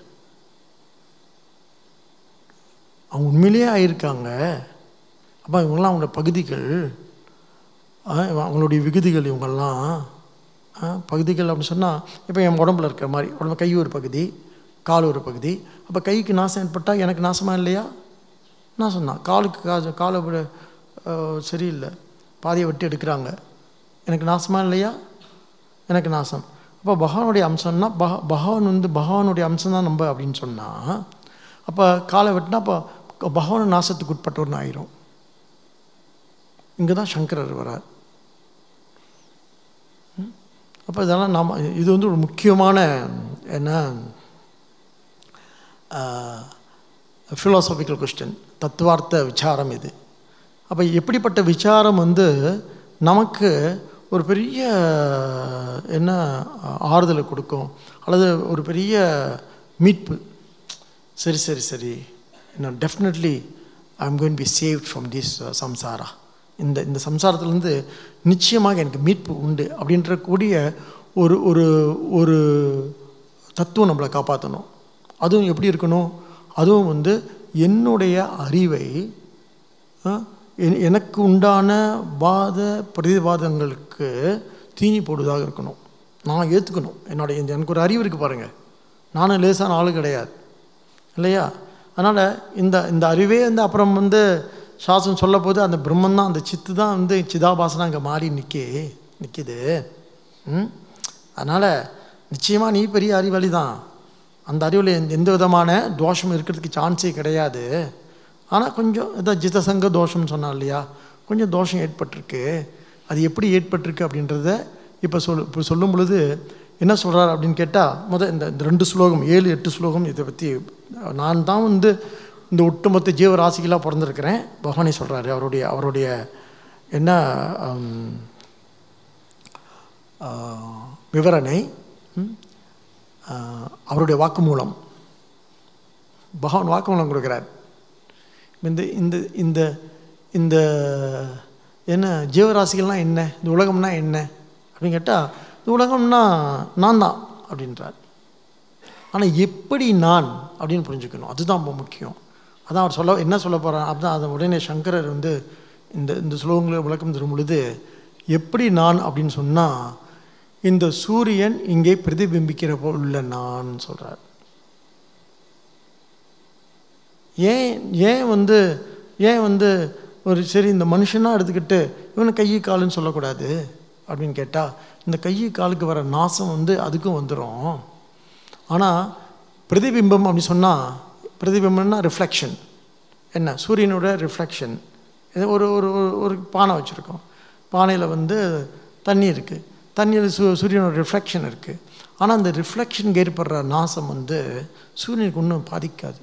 அவங்க உண்மையிலேயே ஆயிருக்காங்க அப்போ இவங்கெல்லாம் அவங்களோட பகுதிகள் ஆ, அவங்களுடைய விகுதிகள் இவங்கெல்லாம் ஆ, பகுதிகள் அப்படின்னு சொன்னால் இப்போ என் உடம்புல இருக்கிற மாதிரி உடம்பு கை ஒரு பகுதி கால் ஒரு பகுதி அப்போ கைக்கு நாசம் ஏற்பட்டால் எனக்கு நாசமா இல்லையா நாசம் தான் காலுக்கு கா காலை விட ஆ, சரியில்லை பாதியை வெட்டி எடுக்கிறாங்க எனக்கு நாசமா இல்லையா எனக்கு நாசம் அப்போ பகவானுடைய அம்சம்னா பக பகவான் வந்து பகவானுடைய அம்சம் தான் நம்ம அப்படின்னு சொன்னால் அப்போ காலை வெட்டினா அப்போ பகவான் நாசத்துக்கு உட்பட்டவர்னு ஆயிரும் இங்கே தான் சங்கரர் வரார் அப்போ இதெல்லாம் நாம் இது வந்து ஒரு முக்கியமான என்ன ஃபிலாசபிக்கல் கொஸ்டின் தத்துவார்த்த விசாரம் இது அப்போ எப்படிப்பட்ட விசாரம் வந்து நமக்கு ஒரு பெரிய என்ன ஆறுதலை கொடுக்கும் அல்லது ஒரு பெரிய மீட்பு சரி சரி சரி நான் definitely I am going be saved from this samsara இந்த இந்த சம்சாரத்துலேருந்து நிச்சயமாக எனக்கு மீட்பு உண்டு அப்படின்ற கூடிய ஒரு ஒரு ஒரு தத்துவம் நம்மளை காப்பாற்றணும் அதுவும் எப்படி இருக்கணும் அதுவும் வந்து என்னுடைய அறிவை ஆ, எ- எனக்கு உண்டான வாத பிரதிவாதங்களுக்கு தீனி போடுவதாக இருக்கணும் நான் ஏற்றுக்கணும் என்னோட இந்த- எனக்கு ஒரு அறிவு இருக்குது பாருங்கள் நானும் லேசான ஆளு கிடையாது இல்லையா அதனால் இந்த இந்த அறிவே வந்து அப்புறம் வந்து சாஸ்திரம் சொல்ல போது அந்த பிரம்மன் தான் அந்த சித்து தான் வந்து சிதாபாசனா அங்கே மாறி நிற்கி நிற்கிது ம் அதனால் நிச்சயமாக நீ பெரிய அறிவாளி தான் அந்த அறிவில் எந்த எந்த விதமான தோஷமும் இருக்கிறதுக்கு சான்ஸே கிடையாது ஆனால் கொஞ்சம் ஏதோ ஜிதசங்க தோஷம்னு சொன்னா இல்லையா கொஞ்சம் தோஷம் ஏற்பட்டிருக்கு அது எப்படி ஏற்பட்டிருக்கு அப்படின்றத இப்போ சொல் இப்போ சொல்லும் பொழுது என்ன சொல்கிறார் அப்படின்னு கேட்டால் முத இந்த இந்த ரெண்டு ஸ்லோகம் ஏழு எட்டு ஸ்லோகம் இதை பற்றி நான் தான் வந்து இந்த ஒட்டுமொத்த ஜீவராசிகளாக பிறந்திருக்கிறேன் பகவானே சொல்கிறாரு அவருடைய அவருடைய என்ன ஆம், ஆ, விவரணை ம், ஆ, அவருடைய வாக்குமூலம் பகவான் வாக்குமூலம் கொடுக்குறார் இந்த இந்த இந்த இந்த என்ன ஜீவராசிகள்லாம் என்ன இந்த உலகம்னா என்ன அப்படின்னு கேட்டால் இந்த உலகம்னா நான் தான் அப்படின்றார் ஆனால் எப்படி நான் அப்படின்னு புரிஞ்சுக்கணும் அதுதான் ரொம்ப முக்கியம் அதான் அவர் சொல்ல என்ன சொல்ல போகிறார் அப்படிதான் அதை உடனே சங்கரர் வந்து இந்த இந்த ஸ்லோகங்களை விளக்கம் தரும் பொழுது எப்படி நான் அப்படின்னு சொன்னால் இந்த சூரியன் இங்கே பிரதிபிம்பிக்கிற போல நான் சொல்கிறார் ஏன் ஏன் வந்து ஏன் வந்து ஒரு சரி இந்த மனுஷனாக எடுத்துக்கிட்டு இவனை கை காலுன்னு சொல்லக்கூடாது அப்படின்னு கேட்டால் இந்த கை காலுக்கு வர நாசம் வந்து அதுக்கும் வந்துடும் ஆனால் பிரதிபிம்பம் அப்படி சொன்னால் பிரதிபிம்பம்னா ரிஃப்ளெக்ஷன் என்ன சூரியனோட ரிஃப்ளெக்ஷன் இது ஒரு ஒரு ஒரு- ஒரு பானை வச்சுருக்கோம் பானையில் வந்து தண்ணி இருக்குது தண்ணியில் சூ சூரியனோட ரிஃப்ளெக்ஷன் இருக்குது ஆனால் அந்த ரிஃப்ளெக்ஷனுக்கு ஏற்படுற நாசம் வந்து சூரியனுக்கு ஒன்றும் பாதிக்காது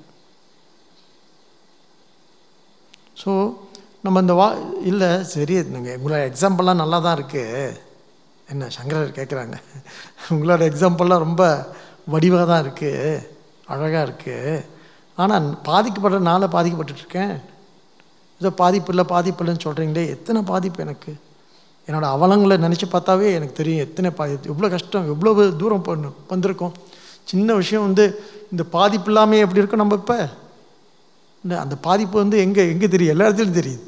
ஸோ நம்ம இந்த வா இல்லை சரி நீங்கள் உங்களோட எக்ஸாம்பிள்லாம் நல்லா தான் இருக்குது என்ன சங்கரர் கேட்குறாங்க உங்களோட எக்ஸாம்பிள்லாம் ரொம்ப வடிவாக தான் இருக்குது அழகாக இருக்குது ஆனால் பாதிக்கப்படுற நாளை பாதிக்கப்பட்டுட்ருக்கேன் ஏதோ பாதிப்பு இல்லை பாதிப்பு இல்லைன்னு சொல்கிறீங்களே எத்தனை பாதிப்பு எனக்கு என்னோடய அவலங்களை நினச்சி பார்த்தாவே எனக்கு தெரியும் எத்தனை பா எவ்வளோ கஷ்டம் எவ்வளோ தூரம் பண்ணு வந்திருக்கோம் சின்ன விஷயம் வந்து இந்த பாதிப்பு இல்லாமல் எப்படி இருக்கும் நம்ம இப்போ இல்லை அந்த பாதிப்பு வந்து எங்கே எங்கே தெரியும் எல்லா இடத்துலையும் தெரியுது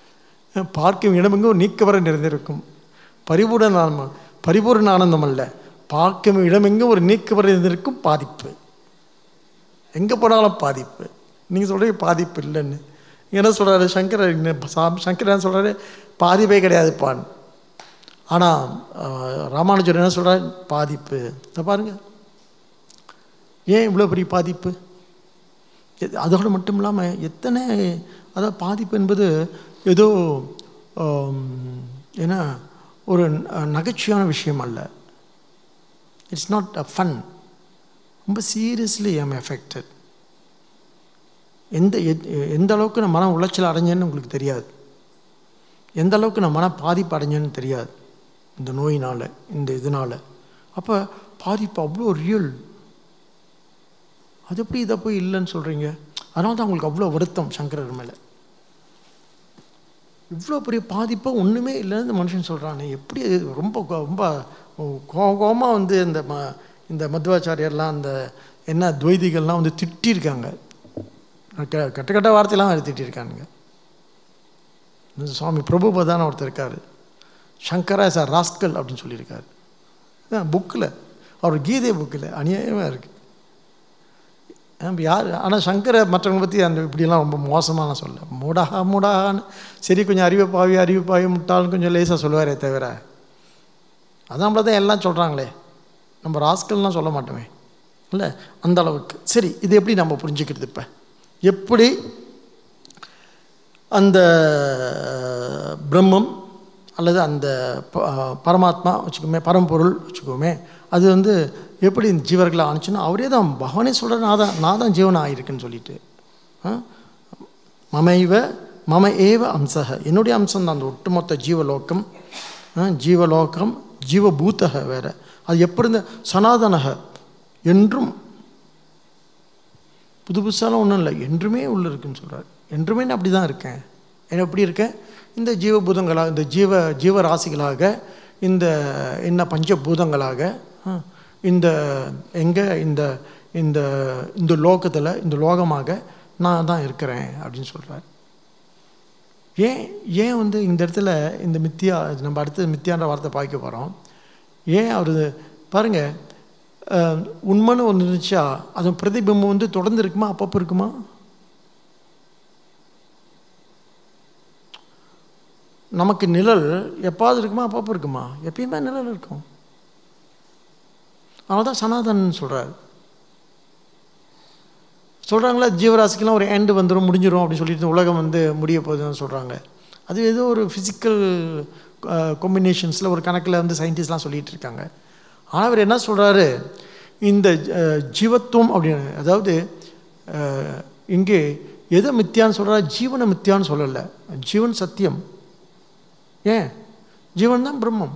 பார்க்கும் இடமெங்கும் நீக்க வர நிறைந்திருக்கும் பரிபூர்ண ஆனந்தம் பரிபூர்ண ஆனந்தம் அல்ல பார்க்கும் இடமெங்கும் ஒரு நீக்கப்படுவதற்கும் பாதிப்பு எங்கே போனாலும் பாதிப்பு நீங்கள் சொல்கிறீங்க பாதிப்பு இல்லைன்னு என்ன சொல்கிறாரு சங்கரர் என்ன சா- சங்கரர் என்ன சொல்கிறாரு பாதிப்பே கிடையாதுப்பான் ஆனால் ராமானுஜர் என்ன சொல்கிறார் பாதிப்பு இதை பாருங்க ஏன் இவ்வளோ பெரிய பாதிப்பு எது- அதோடு மட்டும் இல்லாமல் எத்தனை அதாவது பாதிப்பு என்பது ஏதோ ஆம், என்ன ஒரு ந- நகைச்சுவையான விஷயம் அல்ல இட்ஸ் நாட் அ ஃபன் ரொம்ப சீரியஸ்லி ஐம் எஃபெக்டட் எந்த எத்- எந்த அளவுக்கு நான் மன உளைச்சல் அடைஞ்சேன்னு உங்களுக்கு தெரியாது எந்த அளவுக்கு நான் மன பாதிப்பு அடைஞ்சேன்னு தெரியாது இந்த நோயினால் இந்த இதனால் அப்போ பாதிப்பு அவ்வளோ ரியல் அது எப்படி இதை போய் இல்லைன்னு சொல்கிறீங்க அதனால தான் உங்களுக்கு அவ்வளோ வருத்தம் சங்கரர் மேலே இவ்வளோ பெரிய பாதிப்பை ஒன்றுமே இல்லைன்னு இந்த மனுஷன் சொல்கிறானே எப்படி இது ரொம்ப கோ- ரொம்ப கோபமாக வந்து இந்த ம இந்த மத்வாச்சாரியர்லாம் அந்த என்ன துவைதிகள்லாம் வந்து திட்டியிருக்காங்க க கட்ட கட்ட வார்த்தையெல்லாம் அவர் திட்டியிருக்கானுங்க இந்த சுவாமி பிரபுபதான ஒருத்தர் இருக்கார் சங்கரா சார் ராஸ்கல் அப்படின்னு சொல்லியிருக்காரு புக்கில் அவர் கீதை புக்கில் அநியாயமாக இருக்குது ஆம், யார் ஆனால் சங்கரை மற்றவங்க பற்றி அந்த இப்படியெல்லாம் ரொம்ப மோசமாக நான் சொல்ல மூடாகா மூடாகான்னு சரி கொஞ்சம் அறிவு பாவி அறிவு பாவி முட்டாள்னு கொஞ்சம் லேசாக சொல்லுவாரே தவிர அதான் நம்மள தான் எல்லாம் சொல்கிறாங்களே நம்ம ராஸ்கல்லாம் சொல்ல மாட்டோமே இல்லை அந்த அளவுக்கு சரி இது எப்படி நம்ம புரிஞ்சுக்கிறது இப்போ எப்படி அந்த பிரம்மம் அல்லது அந்த ப- பரமாத்மா வச்சுக்கோமே பரம்பொருள் வச்சுக்கோமே அது வந்து எப்படி இந்த ஜீவர்களை ஆணுச்சுன்னா அவரே தான் பகவானே சொல்கிற நான் தான் நான் தான் ஜீவனாக ஆயிருக்குன்னு சொல்லிட்டு ஆ? மமைவ மம ஏவ அம்சக என்னுடைய அம்சம் தான் அந்த ஒட்டுமொத்த ஜீவலோகம் ஆ, ஜீவலோகம் ஜீவபூத்தக வேற அது எப்படி இந்த சனாதனக என்றும் புது புதுசாலாம் ஒன்றும் இல்லை என்றுமே உள்ள இருக்குன்னு சொல்கிறார் என்றுமே நான் அப்படி தான் இருக்கேன் என்ன எப்படி இருக்கேன் இந்த ஜீவபூதங்களாக இந்த ஜீவ ஜீவராசிகளாக இந்த என்ன பஞ்சபூதங்களாக ஆ, இந்த எங்கே இந்த இந்த இந்த லோகத்தில் இந்த லோகமாக நான் தான் இருக்கிறேன் அப்படின்னு சொல்கிறார் ஏன் ஏன் வந்து இந்த இடத்துல இந்த மித்தியா நம்ம அடுத்து மித்தியான்ற வார்த்தை பார்க்க போகிறோம் ஏன் அவர் பாருங்க அஹ், உண்மைன்னு ஒன்று இருந்துச்சா அது பிரதிபிம்பம் வந்து தொடர்ந்து இருக்குமா அப்பப்போ இருக்குமா நமக்கு நிழல் எப்பாவது இருக்குமா அப்பப்போ இருக்குமா எப்பயுமே நிழல் இருக்கும் அதனால தான் சனாதனன் சொல்கிறார் சொல்கிறாங்களா ஜீவராசிக்கெல்லாம் ஒரு எண்டு வந்துடும் முடிஞ்சிடும் அப்படி சொல்லிட்டு உலகம் வந்து முடிய போகுதுன்னு சொல்கிறாங்க அது ஏதோ ஒரு ஃபிசிக்கல் காம்பினேஷன்ஸில் ஒரு கணக்கில் வந்து சயின்டிஸ்ட்லாம் சொல்லிகிட்டு இருக்காங்க ஆனால் அவர் என்ன சொல்கிறாரு இந்த அஹ், ஜீவத்துவம் அப்படின்னு அதாவது அஹ், இங்கே எதை மித்தியான்னு சொல்கிறா ஜீவனை மித்தியான்னு சொல்லலை ஜீவன் சத்தியம் ஏன் ஜீவன் தான் பிரம்மம்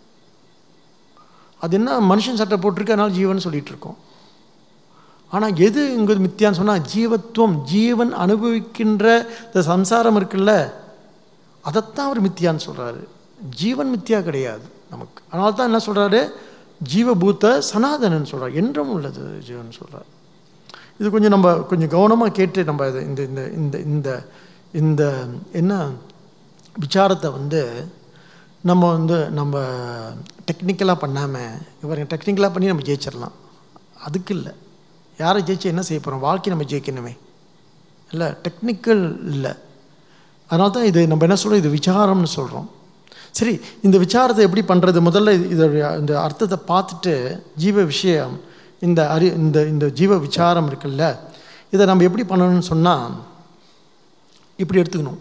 அது என்ன மனுஷன் சட்டை போட்டிருக்கு அதனால ஜீவன் சொல்லிட்டு இருக்கோம் ஆனால் எது இங்கே மித்தியான்னு சொன்னால் ஜீவத்துவம் ஜீவன் அனுபவிக்கின்ற இந்த சம்சாரம் இருக்குல்ல அதைத்தான் அவர் மித்தியான்னு சொல்கிறாரு ஜீவன் மித்தியா கிடையாது நமக்கு அதனால தான் என்ன சொல்கிறாரு ஜீவபூத்த சனாதனன் சொல்கிறார் என்றும் உள்ளது ஜீவன் சொல்கிறார் இது கொஞ்சம் நம்ம கொஞ்சம் கவனமாக கேட்டு நம்ம இது இந்த இந்த இந்த இந்த இந்த என்ன விசாரத்தை வந்து நம்ம வந்து நம்ம டெக்னிக்கலாக பண்ணாமல் இவங்க டெக்னிக்கலாக பண்ணி நம்ம ஜெயிச்சிடலாம் அதுக்கு இல்லை யாரை ஜெயிச்சு என்ன செய்ய போகிறோம் வாழ்க்கை நம்ம ஜெயிக்கணுமே இல்லை டெக்னிக்கல் இல்லை அதனால தான் இது நம்ம என்ன சொல்கிறோம் இது விசாரம்னு சொல்கிறோம் சரி இந்த விசாரத்தை எப்படி பண்ணுறது முதல்ல இது- இதோடைய இந்த அர்த்தத்தை பார்த்துட்டு ஜீவ விஷயம் இந்த அறி இந்த இந்த ஜீவ விசாரம் இருக்குல்ல இதை நம்ம எப்படி பண்ணணும்னு சொன்னால் இப்படி எடுத்துக்கணும்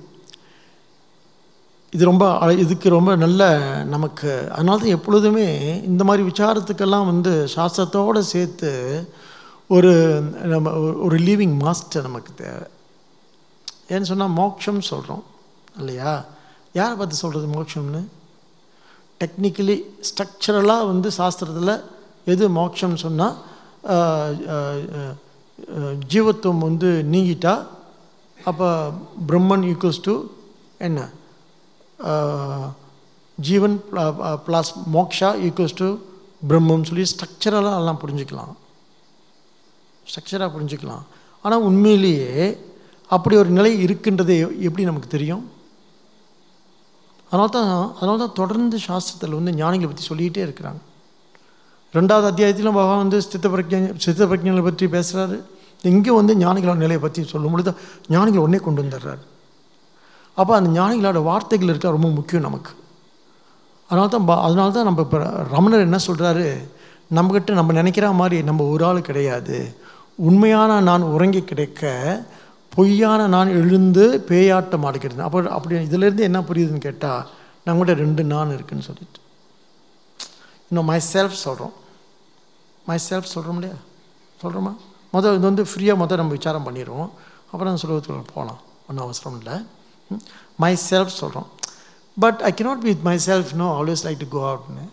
இது ரொம்ப அழ- இதுக்கு ரொம்ப நல்ல நமக்கு அதனால தான் எப்பொழுதுமே இந்த மாதிரி விசாரத்துக்கெல்லாம் வந்து சாஸ்திரத்தோடு சேர்த்து ஒரு நம்ம ஒரு- ஒரு லீவிங் மாஸ்டர் நமக்கு தேவை ஏன்னு சொன்னால் மோட்சம் சொல்கிறோம் இல்லையா யாரை பார்த்து சொல்கிறது மோட்சம்னு டெக்னிக்கலி ஸ்ட்ரக்சரலாக வந்து சாஸ்திரத்தில் எது மோட்சம்னு சொன்னால் ஜீவத்துவம் வந்து நீங்கிட்டா அப்போ பிரம்மன் ஈக்குவல்ஸ் டு என்ன ஆஹ், jeevan plus moksha equals to பிரம்மம்னு சொல்லி ஸ்ட்ரக்சரலாக எல்லாம் புரிஞ்சுக்கலாம் ஸ்ட்ரக்சராக புரிஞ்சுக்கலாம் ஆனால் உண்மையிலேயே அப்படி ஒரு நிலை இருக்குன்றது எ- எப்படி நமக்கு தெரியும் அதனால தான் அதனால தான் தொடர்ந்து சாஸ்திரத்தில் வந்து ஞானிகளை பற்றி சொல்லிகிட்டே இருக்கிறாங்க ரெண்டாவது அத்தியாயத்திலும் பகவான் வந்து சித்த பிரஜை சித்த பிரஜைகளை பற்றி பேசுகிறாரு இங்கே வந்து ஞானிகளோட நிலையை பற்றி சொல்லும் பொழுது ஞானிகள் ஒன்றே கொண்டு வந்துடுறாரு அப்போ அந்த ஞானிகளோட வார்த்தைகள் இருக்க ரொம்ப முக்கியம் நமக்கு அதனால தான் பா அதனால தான் நம்ம இப்போ ரமணர் என்ன சொல்கிறாரு நம்மக்கிட்ட நம்ம நினைக்கிற மாதிரி நம்ம ஒரு ஆள் கிடையாது உண்மையான நான் உறங்கி கிடைக்க பொய்யான நான் எழுந்து பேயாட்டம் ஆடுகிறேன் அப்போ அப்படி இதிலேருந்து என்ன புரியுதுன்னு கேட்டால் நம்மகிட்ட ரெண்டு நான் இருக்குன்னு சொல்லிட்டு இன்னும் மை செல்ஃப் சொல்கிறோம் மை செல்ஃப் சொல்கிறோம் இல்லையா சொல்கிறோமா மொதல் இது வந்து ஃப்ரீயாக மொதல் நம்ம விசாரம் பண்ணிடுவோம் அப்புறம் சுலபத்தில் போகலாம் ஒன்றும் அவசரம் இல்லை மை செல்ஃப் சொல்கிறோம் but I cannot be with myself no always like to go out னு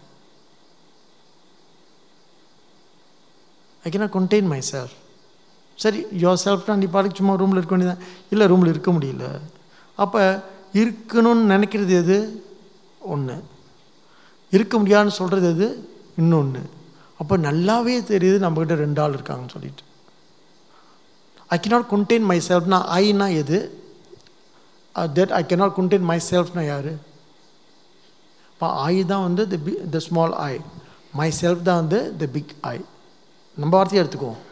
ஐ cannot contain myself சரி யோர் செல்ஃப்னா நீ பாட்டுக்கு சும்மா ரூமில் இருக்க வேண்டியதான் இல்லை ரூமில் இருக்க முடியல அப்போ இருக்கணும்னு நினைக்கிறது எது ஒன்று இருக்க முடியாதுன்னு சொல்கிறது எது இன்னொன்று அப்போ நல்லாவே தெரியுது நம்மக்கிட்ட ரெண்டு ஆள் இருக்காங்கன்னு சொல்லிட்டு ஐ cannot contain myself நான் ஐனா எது தட் ஐ cannot contain myselfனா யார் இப்போ ஐ தான் வந்து த பி the small I myself தான் வந்து த பிக் ஐ நம்ம வார்த்தையை எடுத்துக்குவோம்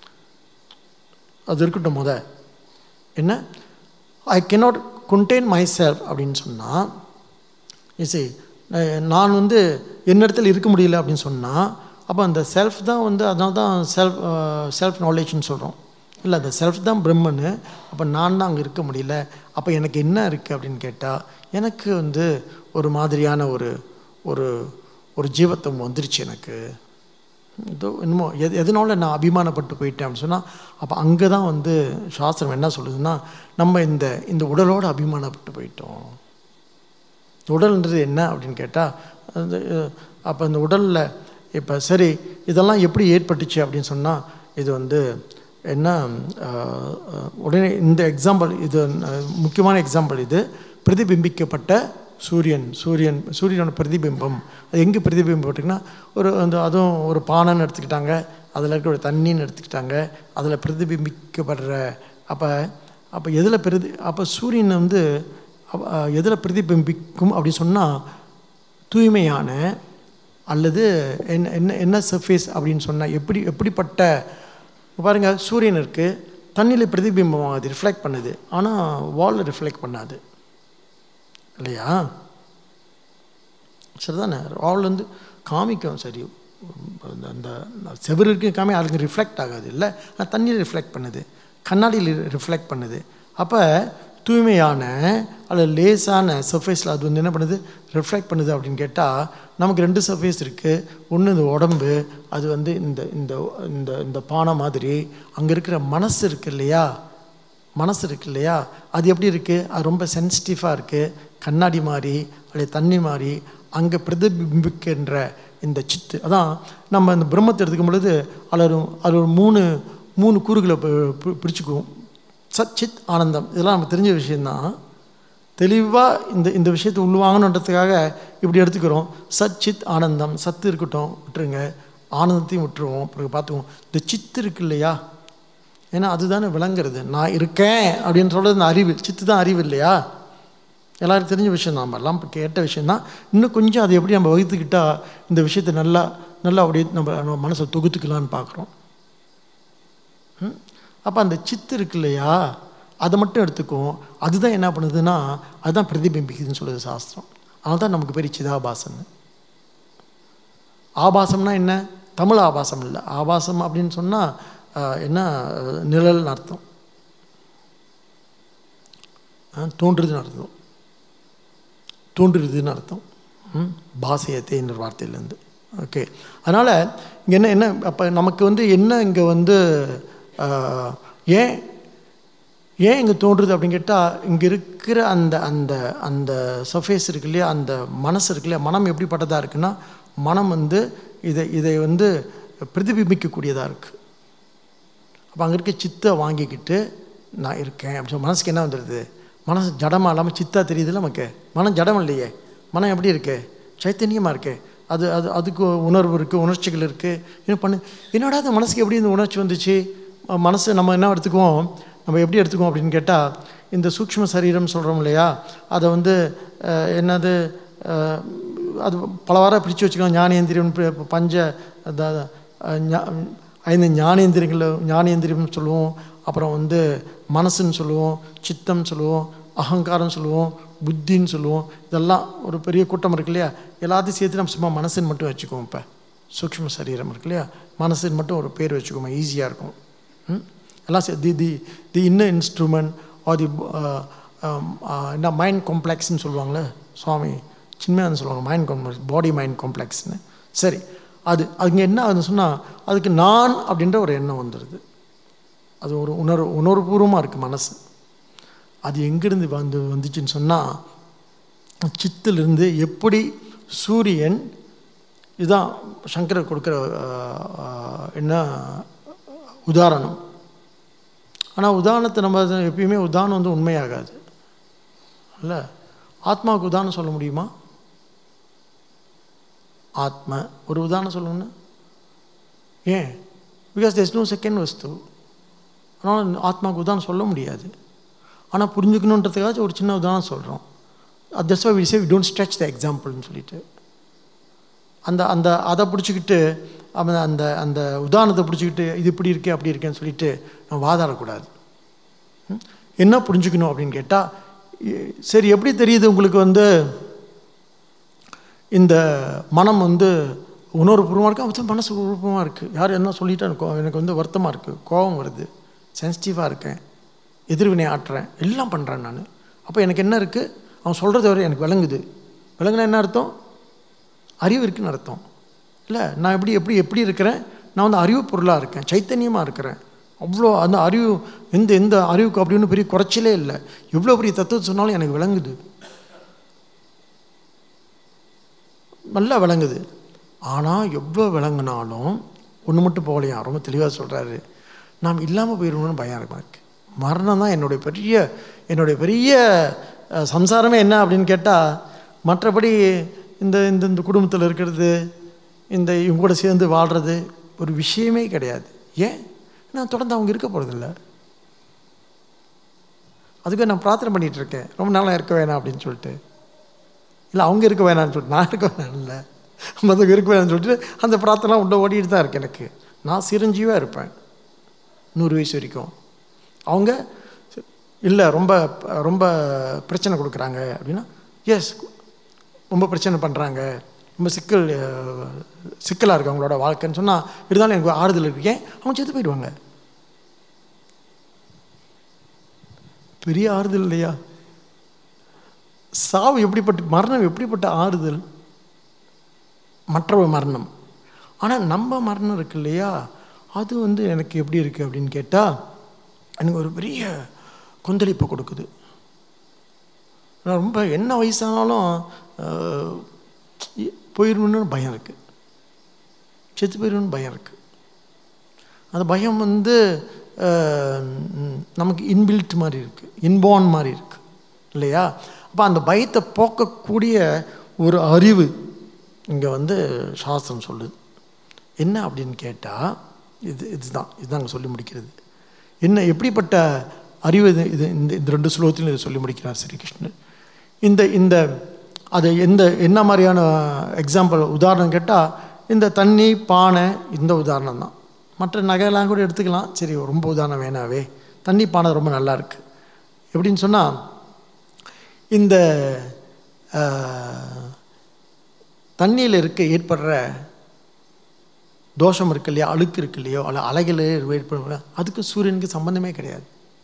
அது இருக்கட்டும் முத என்ன ஐ cannot contain myself அப்படின்னு சொன்னால் இசை நான் வந்து என்னிடத்தில் இருக்க முடியல அப்படின்னு சொன்னால் அப்போ அந்த செல்ஃப் தான் வந்து அதனால தான் செல்ஃப் செல்ஃப் நாலேஜ்னு சொல்கிறோம் இல்லை அந்த செல்ஃப் தான் பிரம்மன்னு அப்போ நான் தான் அங்கே இருக்க முடியல அப்போ எனக்கு என்ன இருக்குது அப்படின்னு கேட்டால் எனக்கு வந்து ஒரு மாதிரியான ஒரு ஒரு ஒரு ஜீவத்தம் வந்துருச்சு எனக்கு இதோ என்னமோ எது எதனால நான் அபிமானப்பட்டு போயிட்டேன் அப்படின்னு சொன்னால் அப்போ அங்கே தான் வந்து சாஸ்திரம் என்ன சொல்லுதுன்னா நம்ம இந்த இந்த உடலோடு அபிமானப்பட்டு போயிட்டோம் உடல்ன்றது என்ன அப்படின்னு கேட்டால் அது அப்போ இந்த உடலில் இப்போ சரி இதெல்லாம் எப்படி ஏற்பட்டுச்சு அப்படின்னு சொன்னால் இது வந்து என்ன அஹ், அஹ், உடனே இந்த எக்ஸாம்பிள் இது அஹ், முக்கியமான எக்ஸாம்பிள் இது பிரதிபிம்பிக்கப்பட்ட சூரியன் சூரியன் சூரியனோட பிரதிபிம்பம் அது எங்கே பிரதிபிம்பப்பட்டிருக்குன்னா ஒரு அந்த அதுவும் ஒரு பானைன்னு எடுத்துக்கிட்டாங்க அதில் இருக்கிற ஒரு தண்ணின்னு எடுத்துக்கிட்டாங்க அதில் பிரதிபிம்பிக்கப்படுற அப்போ அப்போ எதில் பிரதி அப்போ சூரியன் வந்து எதில் பிரதிபிம்பிக்கும் அப்படின்னு சொன்னால் தூய்மையான அல்லது என்ன என்ன என்ன சர்ஃபேஸ் அப்படின்னு சொன்னால் எப்படி எப்படிப்பட்ட இப்ப பாருங்க சூரியன் இருக்குது தண்ணியில் பிரதிபிம்பம் ஆகுது ரிஃப்ளெக்ட் பண்ணுது ஆனால் வாலில் ரிஃப்ளெக்ட் பண்ணாது இல்லையா சரிதானே வால்லேருந்து காமிக்கும் சரி அந்த அந்த செவரு இருக்கு காமி அதுக்கு ரிஃப்ளெக்ட் ஆகாது இல்லை ஆனால் தண்ணியில் ரிஃப்ளெக்ட் பண்ணுது கண்ணாடியில் ரிஃப்ளெக்ட் பண்ணுது அப்போ தூய்மையான அல்லது லேசான சர்ஃபேஸில் அது வந்து என்ன பண்ணுது ரிஃப்ளெக்ட் பண்ணுது அப்படின்னு கேட்டால் நமக்கு ரெண்டு சர்ஃபேஸ் இருக்குது ஒன்று இந்த உடம்பு அது வந்து இந்த இந்த இந்த இந்த பானை மாதிரி அங்கே இருக்கிற மனசு இருக்கு இல்லையா மனசு இருக்கு இல்லையா அது எப்படி இருக்குது அது ரொம்ப சென்சிட்டிவாக இருக்குது கண்ணாடி மாதிரி அல்லது தண்ணி மாதிரி அங்கே பிரதிபிம்பிக்கின்ற இந்த சித்து அதான் நம்ம இந்த பிரம்மத்தை எடுத்துக்கும் பொழுது அதில் ஒரு அதில் ஒரு மூணு மூணு கூறுகளை பி- பி- பிடிச்சுக்குவோம் சத் சித் ஆனந்தம் இதெல்லாம் நமக்கு தெரிஞ்ச விஷயந்தான் தெளிவாக இந்த இந்த விஷயத்தை உள்வாங்கணுன்றதுக்காக இப்படி எடுத்துக்கிறோம் சத் சித் ஆனந்தம் சத்து இருக்கட்டும் விட்டுருங்க ஆனந்தத்தையும் விட்டுருவோம் பிறகு பார்த்துக்குவோம் இந்த சித்து இருக்கு இல்லையா ஏன்னா அதுதானே விளங்குறது நான் இருக்கேன் அப்படின்னு சொல்கிறது இந்த அறிவு சித்து தான் அறிவு இல்லையா எல்லாருக்கும் தெரிஞ்ச விஷயம் தான் நம்ம எல்லாம் இப்போ கேட்ட விஷயந்தான் இன்னும் கொஞ்சம் அதை எப்படி நம்ம வகுத்துக்கிட்டா இந்த விஷயத்தை நல்லா நல்லா அப்படியே நம்ம நம்ம மனசை தொகுத்துக்கலான்னு பார்க்குறோம் அப்போ அந்த சித்து இருக்கு இல்லையா அதை மட்டும் எடுத்துக்கும் அதுதான் என்ன பண்ணுதுன்னா அதுதான் பிரதிபிம்பிக்குதுன்னு சொல்லுது சாஸ்திரம் அதனால தான் நமக்கு பேர் சிதாபாசன் ஆபாசம்னா என்ன தமிழ் ஆபாசம் இல்லை ஆபாசம் அப்படின்னு சொன்னால் என்ன அஹ், நிழல்னு அர்த்தம் அஹ், தோன்றுதுன்னு அர்த்தம் தோன்றுறதுன்னு அர்த்தம் ம், பாசையத்தைன்ற வார்த்தையிலேருந்து ஓகே அதனால் இங்கே என்ன என்ன அப்போ நமக்கு வந்து என்ன இங்கே வந்து ஆஹ், ஏன் ஏன் இங்கே தோன்றுது அப்படின்னு கேட்டால் இங்கே இருக்கிற அந்த அந்த அந்த சர்ஃபேஸ் இருக்கு இல்லையா அந்த மனசு இருக்கு இல்லையா மனம் எப்படிப்பட்டதாக இருக்குன்னா மனம் வந்து இதை இதை வந்து பிரதிபிம்பிக்கக்கூடியதாக இருக்குது அப்போ அங்கே இருக்க சித்தை வாங்கிக்கிட்டு நான் இருக்கேன் அப்படின்னு சொல்லி மனசுக்கு என்ன வந்துடுது மனசு ஜடமாக இல்லாமல் சித்தா தெரியுதுல்ல நமக்கு மனம் ஜடம் இல்லையே மனம் எப்படி இருக்கு சைத்தன்யமாக இருக்கு அது அது அதுக்கு உணர்வு இருக்குது உணர்ச்சிகள் இருக்குது என்ன பண்ணு என்னடா அந்த மனசுக்கு எப்படி இந்த உணர்ச்சி வந்துச்சு அஹ் மனசு நம்ம என்ன எடுத்துக்குவோம் நம்ம எப்படி எடுத்துக்குவோம் அப்படின்னு கேட்டால் இந்த சூக்ஷ்ம சரீரம் சொல்கிறோம் இல்லையா அதை வந்து அஹ், என்னது அஹ், அது பல வாரம் பிரித்து வச்சுக்கலாம் ஞானேந்திரியன் ப- பஞ்ச அதாவது அஹ், ஞா- ஐந்து ஞானேந்திரியங்களை ஞானேந்திரியம் சொல்லுவோம் அப்புறம் வந்து மனசுன்னு சொல்லுவோம் சித்தம் சொல்லுவோம் அகங்காரம் சொல்லுவோம் புத்தின்னு சொல்லுவோம் இதெல்லாம் ஒரு பெரிய கூட்டம் இருக்கு இல்லையா எல்லாத்தையும் சேர்த்து நம்ம சும்மா மனசுன்னு மட்டும் வச்சுக்குவோம் இப்போ சூக்ஷ்ம சரீரம் இருக்கு இல்லையா மனசுன்னு மட்டும் ஒரு பேர் வச்சுக்கோமா ஈஸியாக இருக்கும் ம்? எல்லாம் say the the the inner instrument are the என்ன மைண்ட் காம்ப்ளெக்ஸ்னு சொல்லுவாங்களே சுவாமி சின்மையானு சொல்லுவாங்க மைண்ட் காம்ப்ளெக்ஸ் பாடி மைண்ட் காம்ப்ளெக்ஸ்னு சரி அது அதுங்க என்ன ஆகுதுன்னு சொன்னால் அதுக்கு நான் அப்படின்ற ஒரு எண்ணம் வந்துடுது அது ஒரு உணர்வு உணர்வுபூர்வமாக இருக்குது மனசு அது எங்கேருந்து வந்து வந்துச்சுன்னு சொன்னால் சித்திலிருந்து எப்படி சூரியன் இதுதான் சங்கரர் கொடுக்குற ஆஹ், ஆஹ், என்ன உதாரணம் ஆனால் உதாரணத்தை நம்ம அது எப்பயுமே உதாரணம் வந்து உண்மையாகாது இல்லை ஆத்மாவுக்கு உதாரணம் சொல்ல முடியுமா ஆத்ம ஒரு உதாரணம் சொல்லணும்னா ஏன் பிகாஸ் there's no செகண்ட் வஸ்து அதனால் ஆத்மாவுக்கு உதாரணம் சொல்ல முடியாது ஆனால் புரிஞ்சுக்கணுன்றதுக்காக ஒரு சின்ன உதாரணம் சொல்கிறோம் that's why we say we don't stretch the எக்ஸாம்பிள்னு சொல்லிட்டு அந்த அந்த அதை பிடிச்சிக்கிட்டு அவன் அந்த அந்த உதாரணத்தை பிடிச்சிக்கிட்டு இது இப்படி இருக்கே அப்படி இருக்கேன்னு சொல்லிட்டு நம்ம வாதாடக்கூடாது ம்? என்ன புரிஞ்சுக்கணும் அப்படின்னு கேட்டால் சரி எப்படி தெரியுது உங்களுக்கு வந்து இந்த மனம் வந்து உணர்வுபூர்வமாக இருக்குது அவன் மனசு உருவமாக இருக்குது யார் என்ன சொல்லிட்டா எனக்கு எனக்கு வந்து வருத்தமாக இருக்குது கோபம் வருது சென்சிட்டிவாக இருக்கேன் எதிர்வினை ஆட்டுறேன் எல்லாம் பண்ணுறேன் நான் அப்போ எனக்கு என்ன இருக்குது அவன் சொல்கிறது வரை எனக்கு விளங்குது விளங்குனா என்ன அர்த்தம் அறிவு இருக்குன்னு அர்த்தம் இல்லை நான் எப்படி எப்படி எப்படி இருக்கிறேன் நான் வந்து அறிவு பொருளாக இருக்கேன் சைத்தன்யமாக இருக்கிறேன் அவ்வளோ அந்த அறிவு எந்த எந்த அறிவுக்கு அப்படின்னு பெரிய குறைச்சலே இல்லை எவ்வளோ பெரிய தத்துவத்தை சொன்னாலும் எனக்கு விளங்குது நல்லா விளங்குது ஆனால் எவ்வளோ விளங்குனாலும் ஒன்று மட்டும் போகலையா ரொம்ப தெளிவாக சொல்கிறாரு நாம் இல்லாமல் போயிடணும்னு பயம் இருக்கு மரணம் தான் என்னுடைய பெரிய என்னுடைய பெரிய அஹ், சம்சாரமே என்ன அப்படின்னு கேட்டால் மற்றபடி இந்த இந்த இந்த குடும்பத்தில் இருக்கிறது இந்த இவங்க கூட சேர்ந்து வாழ்கிறது ஒரு விஷயமே கிடையாது ஏன் நான் தொடர்ந்து அவங்க இருக்க போகிறதில்ல அதுக்கு நான் பிரார்த்தனை பண்ணிகிட்டு இருக்கேன் ரொம்ப நாளாக இருக்க வேணாம் அப்படின்னு சொல்லிட்டு இல்லை அவங்க இருக்க வேணாம்னு சொல்லிட்டு நான் இருக்க வேணாம் இல்லை மற்றவங்க இருக்க வேணாம்னு சொல்லிட்டு அந்த பிரார்த்தனை உள்ள ஓடிட்டு தான் இருக்கு எனக்கு நான் சிரஞ்சீவாக இருப்பேன் நூறு வயசு வரைக்கும் அவங்க இல்லை ரொம்ப ரொம்ப பிரச்சனை கொடுக்குறாங்க அப்படின்னா எஸ் ரொம்ப பிரச்சனை பண்ணுறாங்க ரொம்ப சிக்கல் அஹ், சிக்கலாக இருக்குது அவங்களோட வாழ்க்கைன்னு சொன்னால் இருந்தாலும் எனக்கு ஆறுதல் இருக்கேன் அவங்க செத்து போயிடுவாங்க பெரிய ஆறுதல் இல்லையா சாவு எப்படிப்பட்ட மரணம் எப்படிப்பட்ட ஆறுதல் மற்றவ மரணம் ஆனால் நம்ம மரணம் இருக்கு இல்லையா அது வந்து எனக்கு எப்படி இருக்குது அப்படின்னு கேட்டால் எனக்கு ஒரு பெரிய கொந்தளிப்பை கொடுக்குது நான் ரொம்ப என்ன வயசானாலும் ஆஹ், இ- போயிடணும்னு பயம் இருக்குது செத்து போயிடணும்னு பயம் இருக்குது அந்த பயம் வந்து ஆஹ், ம், நமக்கு இன்பில்ட் மாதிரி இருக்குது இன்பார்ன் மாதிரி இருக்குது இல்லையா அப்போ அந்த பயத்தை போக்கக்கூடிய ஒரு அறிவு இங்கே வந்து சாஸ்திரம் சொல்லுது என்ன அப்படின்னு கேட்டால் இது இதுதான் இதுதான் அங்கே சொல்லி முடிக்கிறது என்ன எப்படிப்பட்ட அறிவு இது இது இந்த இந்த ரெண்டு ஸ்லோகத்திலும் இதை சொல்லி முடிக்கிறார் ஸ்ரீகிருஷ்ணன் இந்த இந்த அது எந்த என்ன மாதிரியான எக்ஸாம்பிள் உதாரணம் கேட்டால் இந்த தண்ணி பானை இந்த உதாரணம் தான் மற்ற நகையெல்லாம் கூட எடுத்துக்கலாம் சரி ரொம்ப உதாரணம் வேணாவே தண்ணி பானை ரொம்ப நல்லா இருக்கு எப்படின்னு சொன்னால் இந்த தண்ணியில் இருக்க ஏற்படுற தோஷம் இருக்கு இல்லையா அழுக்கு இருக்கு இல்லையோ அல்ல அலைகள் ஏற்படுற அதுக்கு சூரியனுக்கு சம்பந்தமே கிடையாது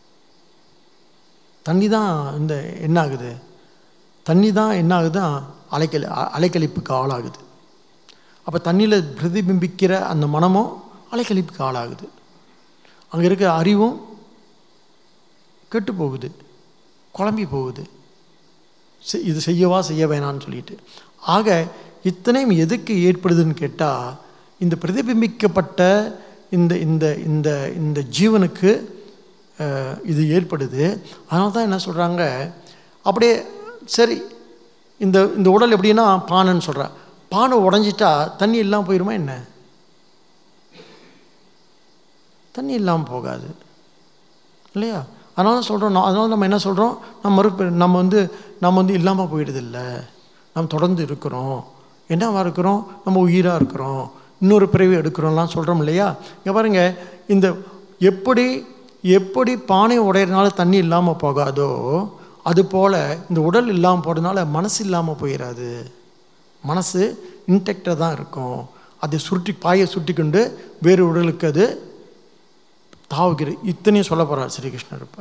தண்ணி தான் இந்த என்ன ஆகுது தண்ணி தான் என்ன ஆகுதுன்னா அலைக்கழி அ- அலைக்கழிப்புக்கு ஆளாகுது அப்போ தண்ணியில் பிரதிபிம்பிக்கிற அந்த மனமும் அலைக்கழிப்புக்கு ஆளாகுது அங்கே இருக்க அறிவும் கெட்டு போகுது குழம்பி போகுது செ- இது செய்யவா செய்ய வேணான்னு சொல்லிட்டு ஆக இத்தனையும் எதுக்கு ஏற்படுதுன்னு கேட்டால் இந்த பிரதிபிம்பிக்கப்பட்ட இந்த இந்த இந்த இந்த ஜீவனுக்கு அஹ், இது ஏற்படுது அதனால தான் என்ன சொல்கிறாங்க அப்படியே சரி இந்த இந்த உடல் எப்படின்னா பானைன்னு சொல்கிறா பானை உடஞ்சிட்டா தண்ணி இல்லாமல் போயிடுமா என்ன தண்ணி இல்லாமல் போகாது இல்லையா அதனால சொல்கிறோம் அதனால நம்ம என்ன சொல்கிறோம் நம்ம மறுப்பு நம்ம வந்து நம்ம வந்து இல்லாமல் போயிடுதில்ல நம்ம தொடர்ந்து இருக்கிறோம் என்னவா இருக்கிறோம் நம்ம உயிராக இருக்கிறோம் இன்னொரு பிறவி எடுக்கிறோம்லாம் சொல்கிறோம் இல்லையா இங்கே பாருங்கள் இந்த எப்படி எப்படி பானை உடையிறதுனால தண்ணி இல்லாமல் போகாதோ அதுபோல் இந்த உடல் இல்லாமல் போகிறதுனால மனசு இல்லாமல் போயிடாது மனசு இன்டெக்டாக தான் இருக்கும் அதை சுருட்டி பாயை சுட்டிக்கொண்டு வேறு உடலுக்கு அது தாவுகிறது இத்தனையும் சொல்ல போகிறார் ஸ்ரீகிருஷ்ணர் இப்போ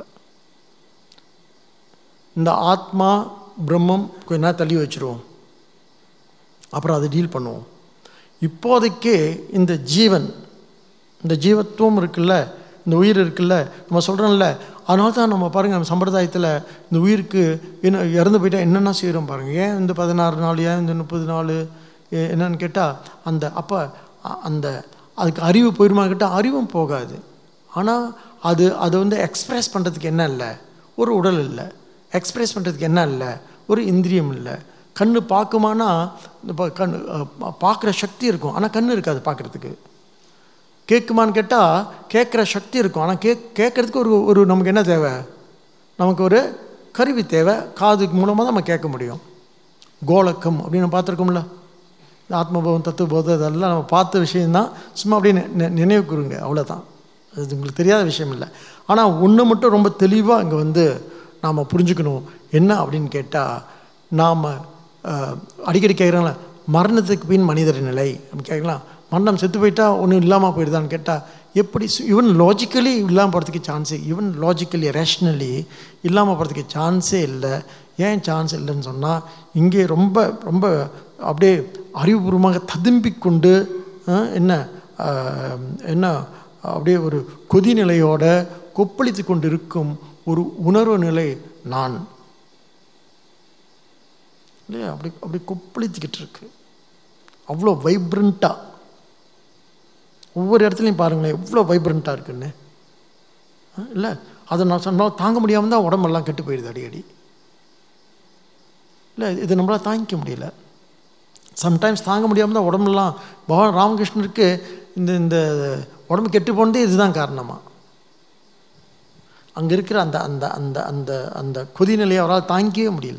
இந்த ஆத்மா பிரம்மம் கொஞ்ச நேரம் தள்ளி வச்சுருவோம் அப்புறம் அதை டீல் பண்ணுவோம் இப்போதைக்கு இந்த ஜீவன் இந்த ஜீவத்துவம் இருக்குல்ல இந்த உயிர் இருக்குல்ல நம்ம சொல்கிறோம்ல அதனால தான் நம்ம பாருங்கள் நம்ம சம்பிரதாயத்தில் இந்த உயிருக்கு என்ன இறந்து போயிட்டா என்னென்ன செய்கிறோம் பாருங்கள் ஏன் இந்த பதினாறு நாள் ஏன் இந்த முப்பது நாள் ஏ- என்னன்னு கேட்டால் அந்த அப்போ அ- அந்த அதுக்கு அறிவு போயிருமா கேட்டால் அறிவும் போகாது ஆனால் அது அதை வந்து எக்ஸ்பிரஸ் பண்ணுறதுக்கு என்ன இல்லை ஒரு உடல் இல்லை எக்ஸ்பிரஸ் பண்ணுறதுக்கு என்ன இல்லை ஒரு இந்திரியம் இல்லை கண்ணு பார்க்குமானா இப்போ கண் பார்க்குற சக்தி இருக்கும் ஆனால் கண்ணு இருக்காது பார்க்குறதுக்கு கேட்குமான்னு கேட்டால் கேட்குற சக்தி இருக்கும் ஆனால் கேக் கேட்குறதுக்கு ஒரு ஒரு நமக்கு என்ன தேவை நமக்கு ஒரு கருவி தேவை காது மூலமாக தான் நம்ம கேட்க முடியும் கோலக்கம் அப்படின்னு நம்ம பார்த்துருக்கோம்ல இந்த ஆத்மபோதம் தத்துவபோதம் இதெல்லாம் நம்ம பார்த்த விஷயம்தான் சும்மா அப்படியே நி- நி- நினைவு கூறுங்க அவ்வளோதான் அது உங்களுக்கு தெரியாத விஷயம் இல்லை ஆனால் ஒன்று மட்டும் ரொம்ப தெளிவாக இங்கே வந்து நாம் புரிஞ்சுக்கணும் என்ன அப்படின்னு கேட்டால் நாம் அடிக்கடி கேட்குறாங்களே மரணத்துக்கு பின் மனிதர் நிலை அப்படின்னு கேட்கலாம் மரணம் செத்து போயிட்டா ஒன்றும் இல்லாமல் போயிடுதான்னு கேட்டால் எப்படி ஈவன் லாஜிக்கலி இல்லாமல் போகிறதுக்கு சான்ஸே ஈவன் லாஜிக்கலி ரேஷ்னலி இல்லாமல் போகிறதுக்கு சான்ஸே இல்லை ஏன் சான்ஸ் இல்லைன்னு சொன்னால் இங்கே ரொம்ப ரொம்ப அப்படியே அறிவுபூர்வமாக ததும்பிக் கொண்டு அஹ், என்ன அஹ், என்ன அப்படியே ஒரு கொதி நிலையோட கொப்பளித்து கொண்டிருக்கும் ஒரு உணர்வு நிலை நான் இல்லையா அப்படி அப்படி கொப்பளித்துக்கிட்டு இருக்கு அவ்வளோ வைப்ரண்ட்டாக ஒவ்வொரு இடத்துலையும் பாருங்களேன் எவ்வளோ வைப்ரண்ட்டாக இருக்குன்னு இல்லை அதை நான் சொன்னால் தாங்க முடியாமல் தான் உடம்பெல்லாம் கெட்டு போயிடுது அடிக்கடி இல்லை இது நம்மளால் தாங்கிக்க முடியல சம்டைம்ஸ் தாங்க முடியாமல் தான் உடம்புலாம் பகவான் ராமகிருஷ்ணருக்கு இந்த இந்த உடம்பு கெட்டு போனதே இதுதான் காரணமாக அங்கே இருக்கிற அந்த அந்த அந்த அந்த அந்த கொதிநிலையை அவரால் தாங்கிக்கவே முடியல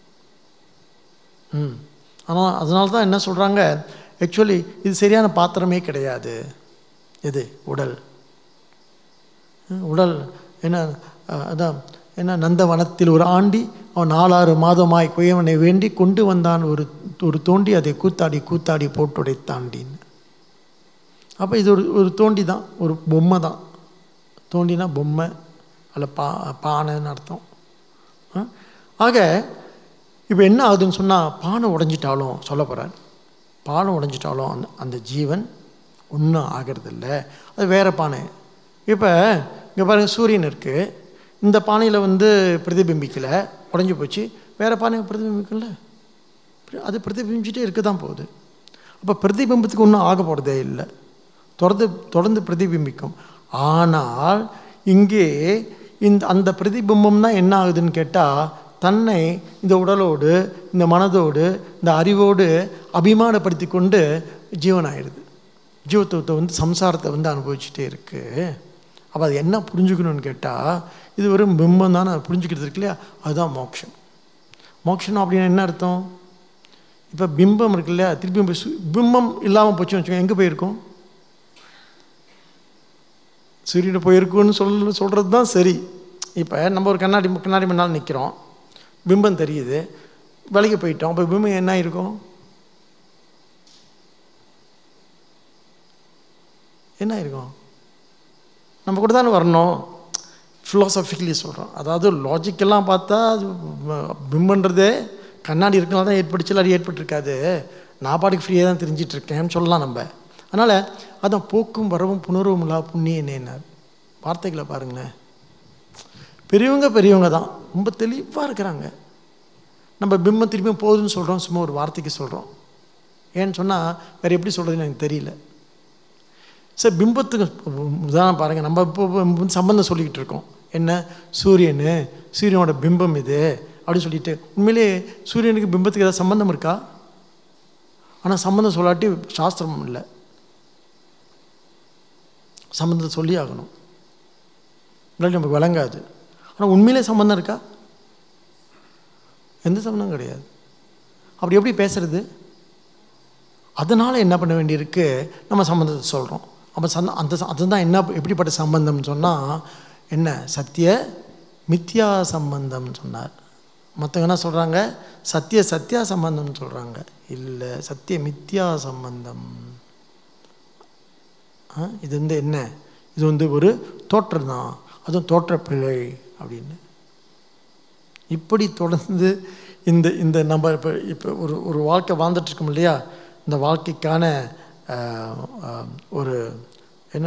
ம் ஆனால் அதனால தான் என்ன சொல்கிறாங்க ஆக்சுவலி இது சரியான பாத்திரமே கிடையாது இது உடல் ம், உடல் என்ன அஹ், அதான் என்ன நந்தவனத்தில் ஒரு ஆண்டி அவன் நாலாறு மாதமாய் குயவனை வேண்டி கொண்டு வந்தான் ஒரு ஒரு தோண்டி அதை கூத்தாடி கூத்தாடி போட்டுடைத்தாண்டின்னு அப்போ இது ஒரு ஒரு தோண்டி தான் ஒரு பொம்மை தான் தோண்டினா பொம்மை அல்ல பா பானைன்னு அர்த்தம் ஆ? ஆக இப்போ என்ன ஆகுதுன்னு சொன்னால் பானை உடைஞ்சிட்டாலும் சொல்ல போகிறார் பானை உடைஞ்சிட்டாலும் அந்த அந்த ஜீவன் ஒன்றும் ஆகிறதில்ல அது வேறு பானை இப்போ இங்கே பாருங்கள் சூரியன் இருக்குது இந்த பானையில் வந்து பிரதிபிம்பிக்கலை உடைஞ்சு போச்சு வேறு பானை பிரதிபிம்பிக்கல அது பிரதிபிம்பிச்சுட்டே இருக்க தான் போகுது அப்போ பிரதிபிம்பத்துக்கு ஒன்றும் ஆக போகிறதே இல்லை தொடர்ந்து தொடர்ந்து பிரதிபிம்பிக்கும் ஆனால் இங்கே இந்த அந்த பிரதிபிம்பம் தான் என்ன ஆகுதுன்னு கேட்டால் தன்னை இந்த உடலோடு இந்த மனதோடு இந்த அறிவோடு அபிமானப்படுத்தி கொண்டு ஜீவன் ஆயிடுது ஜீவத்துவத்தை வந்து சம்சாரத்தை வந்து அனுபவிச்சுட்டே இருக்குது அப்போ அது என்ன புரிஞ்சுக்கணும்னு கேட்டால் இது வெறும் பிம்பம் தானே புரிஞ்சுக்கிறது இருக்கு இல்லையா அதுதான் மோட்சம் மோட்சம் அப்படின்னா என்ன அர்த்தம் இப்போ பிம்பம் இருக்கு இல்லையா திருப்பி இப்ப சு- பிம்பம் இல்லாமல் போச்சுன்னு வச்சுக்கோங்க எங்கே போயிருக்கோம் சூரியனை போயிருக்குன்னு சொல்ல சொல்கிறது தான் சரி இப்போ நம்ம ஒரு கண்ணாடி கண்ணாடி முன்னால் நிற்கிறோம் பிம்பம் தெரியுது விலைக்கு போயிட்டோம் அப்போ பிம்பம் என்ன இருக்கும் என்ன இருக்கும் நம்ம கூட தானே வரணும் ஃபிலாசபிக்கலி சொல்கிறோம் அதாவது லாஜிக்கெல்லாம் பார்த்தா அது ப- பிம்பன்றதே கண்ணாடி இருக்கனால தான் ஏற்பட்டுச்சு அது ஏற்பட்டிருக்காது நான் பாட்டுக்கு ஃப்ரீயாக தான் தெரிஞ்சிட்டு இருக்கேன்னு சொல்லலாம் நம்ம அதனால் அதான் போக்கும் வரவும் புணர்வும் இல்லா புண்ணியனேனார் வார்த்தைகளை பாருங்களேன் பெரியவங்க பெரியவங்க தான் ரொம்ப தெளிவாக இருக்கிறாங்க நம்ம பிம்பம் திரும்பியும் போகுதுன்னு சொல்கிறோம் சும்மா ஒரு வார்த்தைக்கு சொல்கிறோம் ஏன்னு சொன்னால் வேறு எப்படி சொல்கிறதுன்னு எனக்கு தெரியல சார் பிம்பத்துக்கு உதாரணம் பாருங்கள் நம்ம இப்போ இப்போ சம்பந்தம் சொல்லிக்கிட்டு இருக்கோம் என்ன சூரியன் சூரியனோட பிம்பம் இது அப்படின்னு சொல்லிட்டு உண்மையிலே சூரியனுக்கு பிம்பத்துக்கு ஏதாவது சம்பந்தம் இருக்கா ஆனால் சம்பந்தம் சொல்லாட்டி சாஸ்திரம் இல்லை சம்பந்தத்தை சொல்லி ஆகணும் இல்லாட்டி நமக்கு விளங்காது ஆனால் உண்மையிலே சம்பந்தம் இருக்கா எந்த சம்பந்தம் கிடையாது அப்படி எப்படி பேசுறது அதனால் என்ன பண்ண வேண்டியிருக்கு நம்ம சம்பந்தத்தை சொல்கிறோம் அப்போ சந்த அந்த ச- அதுதான் என்ன எப்படிப்பட்ட சம்பந்தம்னு சொன்னால் என்ன சத்திய மித்யா சம்பந்தம்னு சொன்னார் மற்றவங்க என்ன சொல்கிறாங்க சத்திய சத்யா சம்பந்தம்னு சொல்கிறாங்க இல்லை சத்திய மித்யா சம்பந்தம் ஆ, இது வந்து என்ன இது வந்து ஒரு தோற்றம் தான் அதுவும் தோற்றப்பிழை அப்படின்னு இப்படி தொடர்ந்து இந்த இந்த நம்ம இப்போ இப்போ ஒரு ஒரு வாழ்க்கை வாழ்ந்துட்டு இருக்கோம் இல்லையா இந்த வாழ்க்கைக்கான ஆஹ், ஆஹ், ஒரு என்ன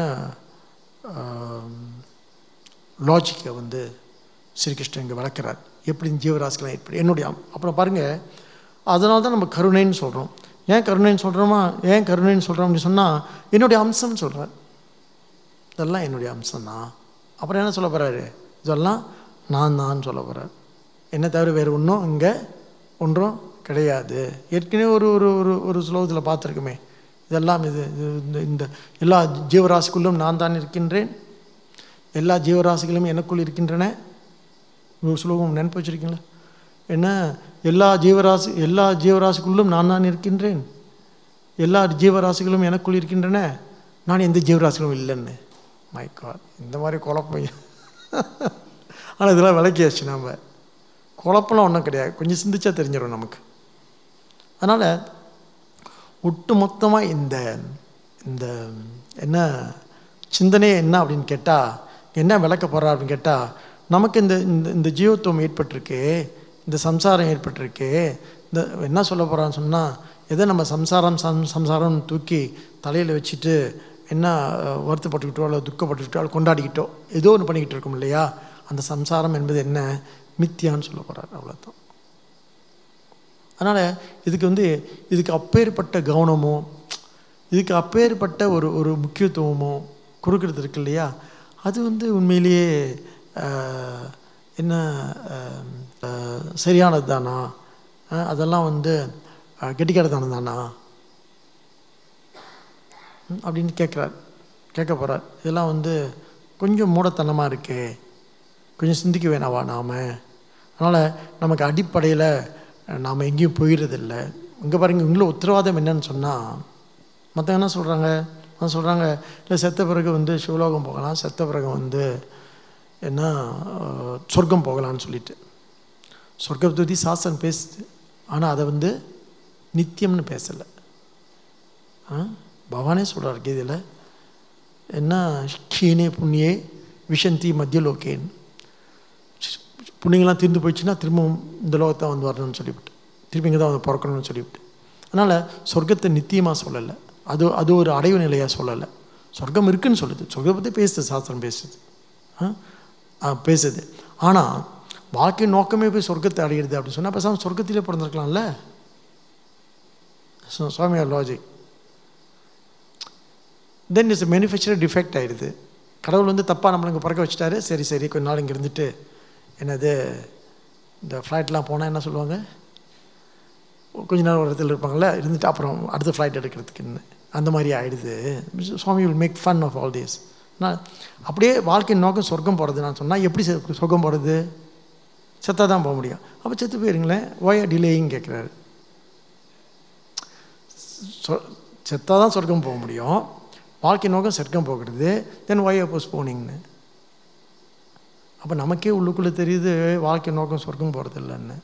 லாஜிக்கை வந்து ஸ்ரீகிருஷ்ணன் இங்கே வளர்க்குறார் எப்படி ஜீவராசிகளாம் எப்படி என்னுடைய அம்- அப்புறம் பாருங்கள் அதனால தான் நம்ம கருணைன்னு சொல்கிறோம் ஏன் கருணைன்னு சொல்கிறோமா ஏன் கருணைன்னு சொல்கிறோம் அப்படின்னு சொன்னால் என்னுடைய அம்சம்னு சொல்கிறார் இதெல்லாம் என்னுடைய அம்சம்தான் அப்புறம் என்ன சொல்ல போகிறாரு இதெல்லாம் நான் தான் சொல்ல போகிறார் என்ன தவிர வேறு ஒன்றும் இங்கே ஒன்றும் கிடையாது ஏற்கனவே ஒரு ஒரு ஒரு ஒரு ஸ்லோகத்தில் பார்த்துருக்குமே இதெல்லாம் இது இது இந்த இந்த எல்லா ஜீவராசிக்குள்ளும் நான் தான் இருக்கின்றேன் எல்லா ஜீவராசிகளும் எனக்குள் இருக்கின்றன ஒரு ஸ்லோகம் நினைப்பு வச்சுருக்கீங்களா என்ன எல்லா ஜீவராசி எல்லா ஜீவராசிக்குள்ளும் நான் தான் இருக்கின்றேன் எல்லா ஜீவராசிகளும் எனக்குள் இருக்கின்றன நான் எந்த ஜீவராசிகளும் இல்லைன்னு மை காட் இந்த மாதிரி குழப்பம் ஆனால் இதெல்லாம் விளக்கியாச்சு நாம் குழப்பம்லாம் ஒன்றும் கிடையாது கொஞ்சம் சிந்திச்சா தெரிஞ்சிடும் நமக்கு அதனால் ஒட்டு மொத்தமாக இந்த இந்த என்ன சிந்தனையே என்ன அப்படின்னு கேட்டால் என்ன விளக்க போகிறா அப்படின்னு கேட்டால் நமக்கு இந்த இந்த இந்த ஜீவத்துவம் ஏற்பட்டிருக்கு இந்த சம்சாரம் ஏற்பட்டிருக்கு இந்த என்ன சொல்ல போகிறான்னு சொன்னால் எதை நம்ம சம்சாரம் சம் சம்சாரம்னு தூக்கி தலையில் வச்சுட்டு என்ன அஹ், வருத்தப்பட்டுக்கிட்டோ அல்லது துக்கப்பட்டுக்கிட்டோ அல்லது கொண்டாடிக்கிட்டோ ஏதோ ஒன்று பண்ணிக்கிட்டு இருக்கோம் இல்லையா அந்த சம்சாரம் என்பது என்ன மித்தியான்னு சொல்ல போகிறார் அவ்வளோதான் அதனால் இதுக்கு வந்து இதுக்கு அப்பேற்பட்ட கவனமோ இதுக்கு அப்பேற்பட்ட ஒரு ஒரு முக்கியத்துவமோ கொடுக்கறது இருக்கு இல்லையா அது வந்து உண்மையிலேயே ஆஹ், என்ன ஆஹ், ஆஹ், சரியானது தானா ஆஹ், அதெல்லாம் வந்து ஆஹ், கெட்டிக்காரதானம் தானா ம், அப்படின்னு கேட்குறார் கேட்க போகிறார் இதெல்லாம் வந்து கொஞ்சம் மூடத்தனமாக இருக்கே கொஞ்சம் சிந்திக்க வேணாவா நாம் அதனால் நமக்கு அடிப்படையில் நாம் எங்கேயும் போயிடுறதில்ல இங்கே பாருங்க உங்களை உத்தரவாதம் என்னன்னு சொன்னால் மற்றவங்க என்ன சொல்கிறாங்க என்ன சொல்கிறாங்க இல்லை செத்த பிறகு வந்து சிவலோகம் போகலாம் செத்த பிறகு வந்து என்ன அஹ், சொர்க்கம் போகலான்னு சொல்லிட்டு சொர்க்கத்தை பற்றி சாஸ்திரம் பேசுது ஆனால் அதை வந்து நித்தியம்னு பேசலை ஆ பகவானே சொல்கிறார் கீதையில் என்ன கீனே புண்ணியே விஷந்தி மத்தியலோகேன் புண்ணியங்கள்லாம் தீர்ந்து போயிடுச்சுன்னா திரும்பவும் இந்த லோகத்தை வந்து வரணும்னு சொல்லிவிட்டு திருப்பி இங்கே தான் வந்து பிறக்கணும்னு சொல்லிவிட்டு அதனால் சொர்க்கத்தை நித்தியமாக சொல்லலை அது அது ஒரு அடைவு நிலையாக சொல்லலை சொர்க்கம் இருக்குன்னு சொல்லுது சொர்க்கத்தை பற்றி பேசுது சாஸ்திரம் பேசுது ஆ? ஆ, பேசுது ஆனால் வாழ்க்கை நோக்கமே போய் சொர்க்கத்தை அடையிறது அப்படின்னு சொன்னால் பேசாமல் சொர்க்கத்திலே பிறந்திருக்கலாம்ல சு- சுவாமியார் logic then is manufacture defect ஆயிடுது கடவுள் வந்து தப்பாக நம்மளை இங்கே பிறக்க வச்சுட்டாரு சரி சரி கொஞ்ச நாள் இங்கே இருந்துட்டு என்னது இந்த ஃப்ளைட்லாம் போனால் என்ன சொல்லுவாங்க கொஞ்ச நேரம் ஒரு இடத்துல இருப்பாங்கள்ல இருந்துட்டு அப்புறம் அடுத்த ஃப்ளைட் எடுக்கிறதுக்குன்னு அந்த மாதிரி ஆயிடுது Swami will make fun of all this நான் அப்படியே வாழ்க்கை நோக்கம் சொர்க்கம் போகிறது நான் சொன்னால் எப்படி சொ- சொர்க்கம் போகிறது செத்தா தான் போக முடியும் அப்போ செத்து போயிருங்களேன் ஓயா டிலேயிங் கேட்குறாரு சொ செத்தா தான் சொர்க்கம் போக முடியும் வாழ்க்கை நோக்கம் சொர்க்கம் போகிறது தென் ஒய் அப்போஸ் போனிங்னு அப்போ நமக்கே உள்ளுக்குள்ளே தெரியுது வாழ்க்கை நோக்கம் சொர்க்கம் போகிறது இல்லைன்னு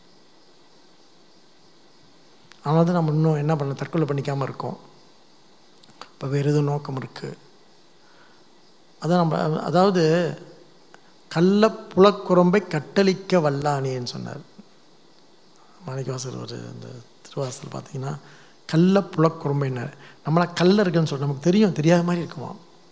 அதனால தான் நம்ம இன்னும் என்ன பண்ண தற்கொலை பண்ணிக்காமல் இருக்கோம் இப்போ வேறு எதுவும் நோக்கம் இருக்குது அதான் நம்ம அதாவது கள்ள புலக்குரம்பை கட்டளிக்க வல்லானேன்னு சொன்னார் மாணிக்கவாசர் ஒரு இந்த திருவாசல் பார்த்தீங்கன்னா கள்ள புலக்குரம்பைன்னு நம்மளா கல்லர்கள்னு சொல்ல நமக்கு தெரியும் தெரியாத மாதிரி இருக்குமா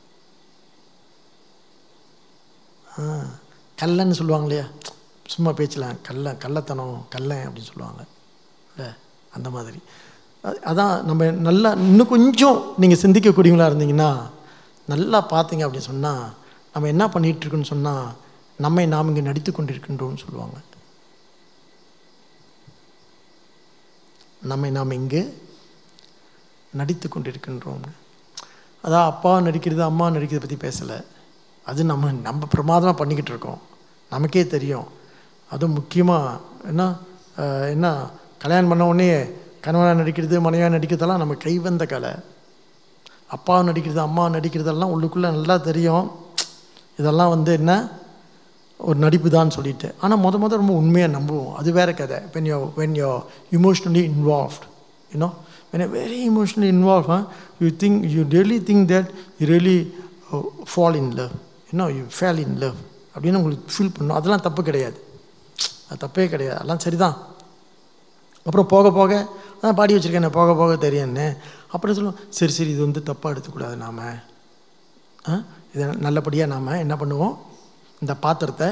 ஆ கல்லன்னு சொல்லுவாங்க இல்லையா சும்மா பேச்சில் கல்ல கள்ளத்தனம் கள்ளன் அப்படின்னு சொல்லுவாங்க இல்லை அந்த மாதிரி அ- அதான் நம்ம நல்லா இன்னும் கொஞ்சம் நீங்கள் சிந்திக்கக்கூடியவங்களா இருந்தீங்கன்னா நல்லா பார்த்தீங்க அப்படின்னு சொன்னால் நம்ம என்ன பண்ணிகிட்டு இருக்கோன்னு சொன்னால் நம்மை நாம் இங்கே நடித்து கொண்டிருக்கின்றோம்னு சொல்லுவாங்க நம்மை நாம் இங்கு நடித்து கொண்டிருக்கின்றோம் அதான் அப்பா நடிக்கிறது அம்மா நடிக்கிறத பற்றி பேசலை அது நம்ம நம்ம பிரமாதமாக பண்ணிக்கிட்டு இருக்கோம் நமக்கே தெரியும் அதுவும் முக்கியமாக என்ன அஹ், என்ன கல்யாணம் பண்ண உடனே கணவனாக நடிக்கிறது மனைவியாக நடிக்கிறதெல்லாம் நம்ம கைவந்த கலை அப்பா நடிக்கிறது அம்மா நடிக்கிறதெல்லாம் உள்ளுக்குள்ளே நல்லா தெரியும் இதெல்லாம் வந்து என்ன ஒரு நடிப்பு தான் சொல்லிட்டு ஆனால் முத முத ரொம்ப உண்மையாக நம்புவோம் அது வேற கதை when you when you emotionally involved you know when very emotionally involve you think you really think that you really fall in love you know you fell in love அப்படின்னு உங்களுக்கு ஃபீல் பண்ணும் அதெல்லாம் தப்பு கிடையாது அது தப்பே கிடையாது அதெல்லாம் சரிதான் அப்புறம் போக போக அதான் பாடி வச்சுருக்கேன் போக போக தெரியும்னு அப்புறம் சொல்லுவோம் சரி சரி இது வந்து தப்பாக எடுத்துக்கூடாது நாம் இதை நல்லபடியாக நாம் என்ன பண்ணுவோம் இந்த பாத்திரத்தை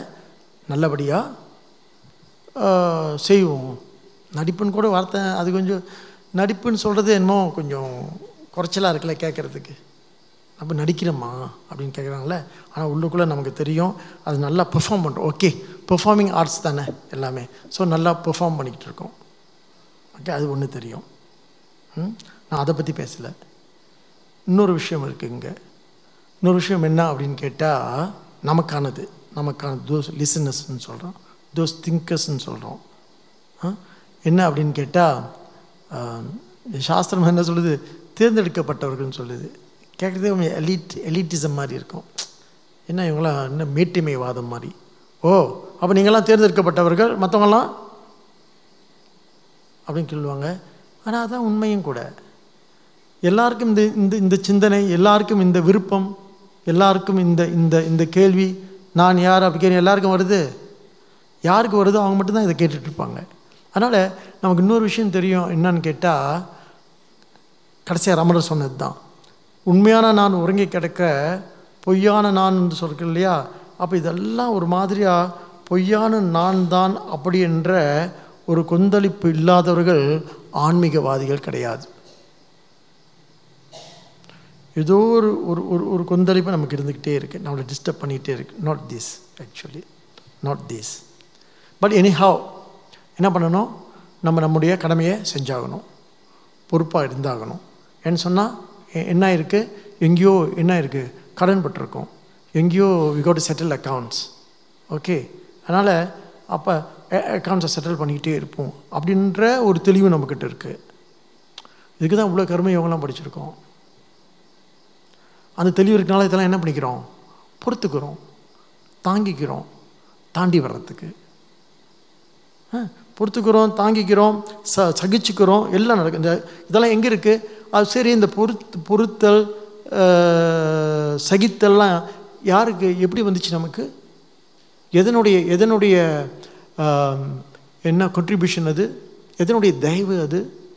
நல்லபடியாக செய்வோம் நடிப்புன்னு கூட வார்த்தை அது கொஞ்சம் நடிப்புன்னு சொல்கிறது என்னமோ கொஞ்சம் குறைச்சலாக இருக்குல்ல கேட்குறதுக்கு நம்ம நடிக்கிறோமா அப்படின்னு கேட்குறாங்களே ஆனால் உள்ளுக்குள்ளே நமக்கு தெரியும் அது நல்லா பெர்ஃபார்ம் பண்ணுறோம் ஓகே பெர்ஃபார்மிங் ஆர்ட்ஸ் தானே எல்லாமே ஸோ நல்லா பெர்ஃபார்ம் பண்ணிக்கிட்டு இருக்கோம் ஓகே அது ஒன்று தெரியும் ம்? நான் அதை பற்றி பேசலை இன்னொரு விஷயம் இருக்குது இங்கே இன்னொரு விஷயம் என்ன அப்படின்னு கேட்டால் நமக்கானது நமக்கான தோஸ் லிசனர்ஸ்ன்னு சொல்கிறோம் தோஸ் திங்கர்ஸ்ன்னு சொல்கிறோம் என்ன அப்படின்னு கேட்டால் சாஸ்திரம் என்ன சொல்லுது தேர்ந்தெடுக்கப்பட்டவர்கள்னு சொல்லுது கேட்குறதே கொஞ்சம் எலிட் எலிட்டிசம் மாதிரி இருக்கும் என்ன இவங்களாம் என்ன மேட்டிமைவாதம் மாதிரி ஓ அப்போ நீங்களாம் தேர்ந்தெடுக்கப்பட்டவர்கள் மற்றவங்களாம் அப்படின்னு சொல்லுவாங்க ஆனால் அதான் உண்மையும் கூட எல்லாருக்கும் இந்த இந்த இந்த சிந்தனை எல்லாருக்கும் இந்த விருப்பம் எல்லாருக்கும் இந்த இந்த இந்த கேள்வி நான் யார் அப்படி கேள்வி எல்லாருக்கும் வருது யாருக்கு வருதோ அவங்க மட்டும்தான் இதை கேட்டுட்டு இருப்பாங்க அதனால் நமக்கு இன்னொரு விஷயம் தெரியும் என்னன்னு கேட்டால் கடைசியாக ரமணர் சொன்னது தான் உண்மையான நான் உறங்கி கிடக்க பொய்யான நான் என்று சொல்கிறேன் இல்லையா அப்போ இதெல்லாம் ஒரு மாதிரியாக பொய்யான நான் தான் அப்படி என்ற ஒரு கொந்தளிப்பு இல்லாதவர்கள் ஆன்மீகவாதிகள் கிடையாது ஏதோ ஒரு ஒரு ஒரு ஒரு கொந்தளிப்பு நமக்கு இருந்துக்கிட்டே இருக்குது நம்மளை டிஸ்டர்ப் பண்ணிக்கிட்டே இருக்கு not this actually not this but anyhow என்ன பண்ணணும் நம்ம நம்முடைய கடமையை செஞ்சாகணும் பொறுப்பாக இருந்தாகணும் ஏன்னு சொன்னால் என்ன இருக்குது எங்கேயோ என்ன இருக்குது கடன் பட்டிருக்கோம் எங்கேயோ we got settle accounts okay அதனால் அப்போ அக்கௌண்ட்ஸை செட்டில் பண்ணிக்கிட்டே இருப்போம் அப்படின்ற ஒரு தெளிவு நம்மக்கிட்ட இருக்குது இதுக்கு தான் இவ்வளோ கருமை யோகம்லாம் படிச்சிருக்கோம் அந்த தெளிவு இருக்கனால இதெல்லாம் என்ன பண்ணிக்கிறோம் பொறுத்துக்கிறோம் தாங்கிக்கிறோம் தாண்டி வர்றதுக்கு ஆ, பொறுத்துக்கிறோம் தாங்கிக்கிறோம் ச சகிச்சுக்கிறோம் எல்லாம் நடக்கும் இந்த இதெல்லாம் எங்கே இருக்குது அது சரி இந்த பொறுத்து பொறுத்தல் அஹ், சகித்தல்லாம் யாருக்கு எப்படி வந்துச்சு நமக்கு எதனுடைய எதனுடைய ஆம், என்ன contribution அது எதனுடைய தயவு அது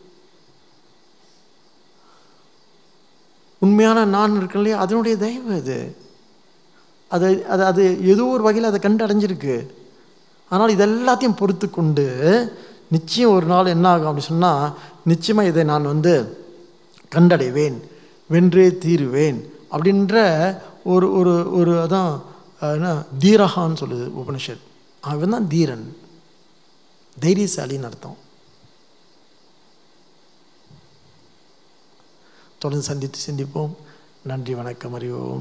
உண்மையான நான் இருக்கு இல்லையா அதனுடைய தயவு அது அது அது அது ஏதோ ஒரு வகையில் அதை கண்டு அடைஞ்சிருக்கு ஆனால் இது எல்லாத்தையும் பொறுத்து கொண்டு நிச்சயம் ஒரு நாள் என்ன ஆகும் அப்படி சொன்னால் நிச்சயமாக இதை நான் வந்து கண்டடைவேன் வென்றே தீருவேன் அப்படின்ற ஒரு ஒரு ஒரு அதான் அஹ், என்ன தீரகான்னு சொல்லுது உபனிஷத் அவன் தான் தீரன் தைரியசாலின்னு அர்த்தம் தொடர்ந்து சந்தித்து சிந்திப்போம் நன்றி வணக்கம் அறிவோம்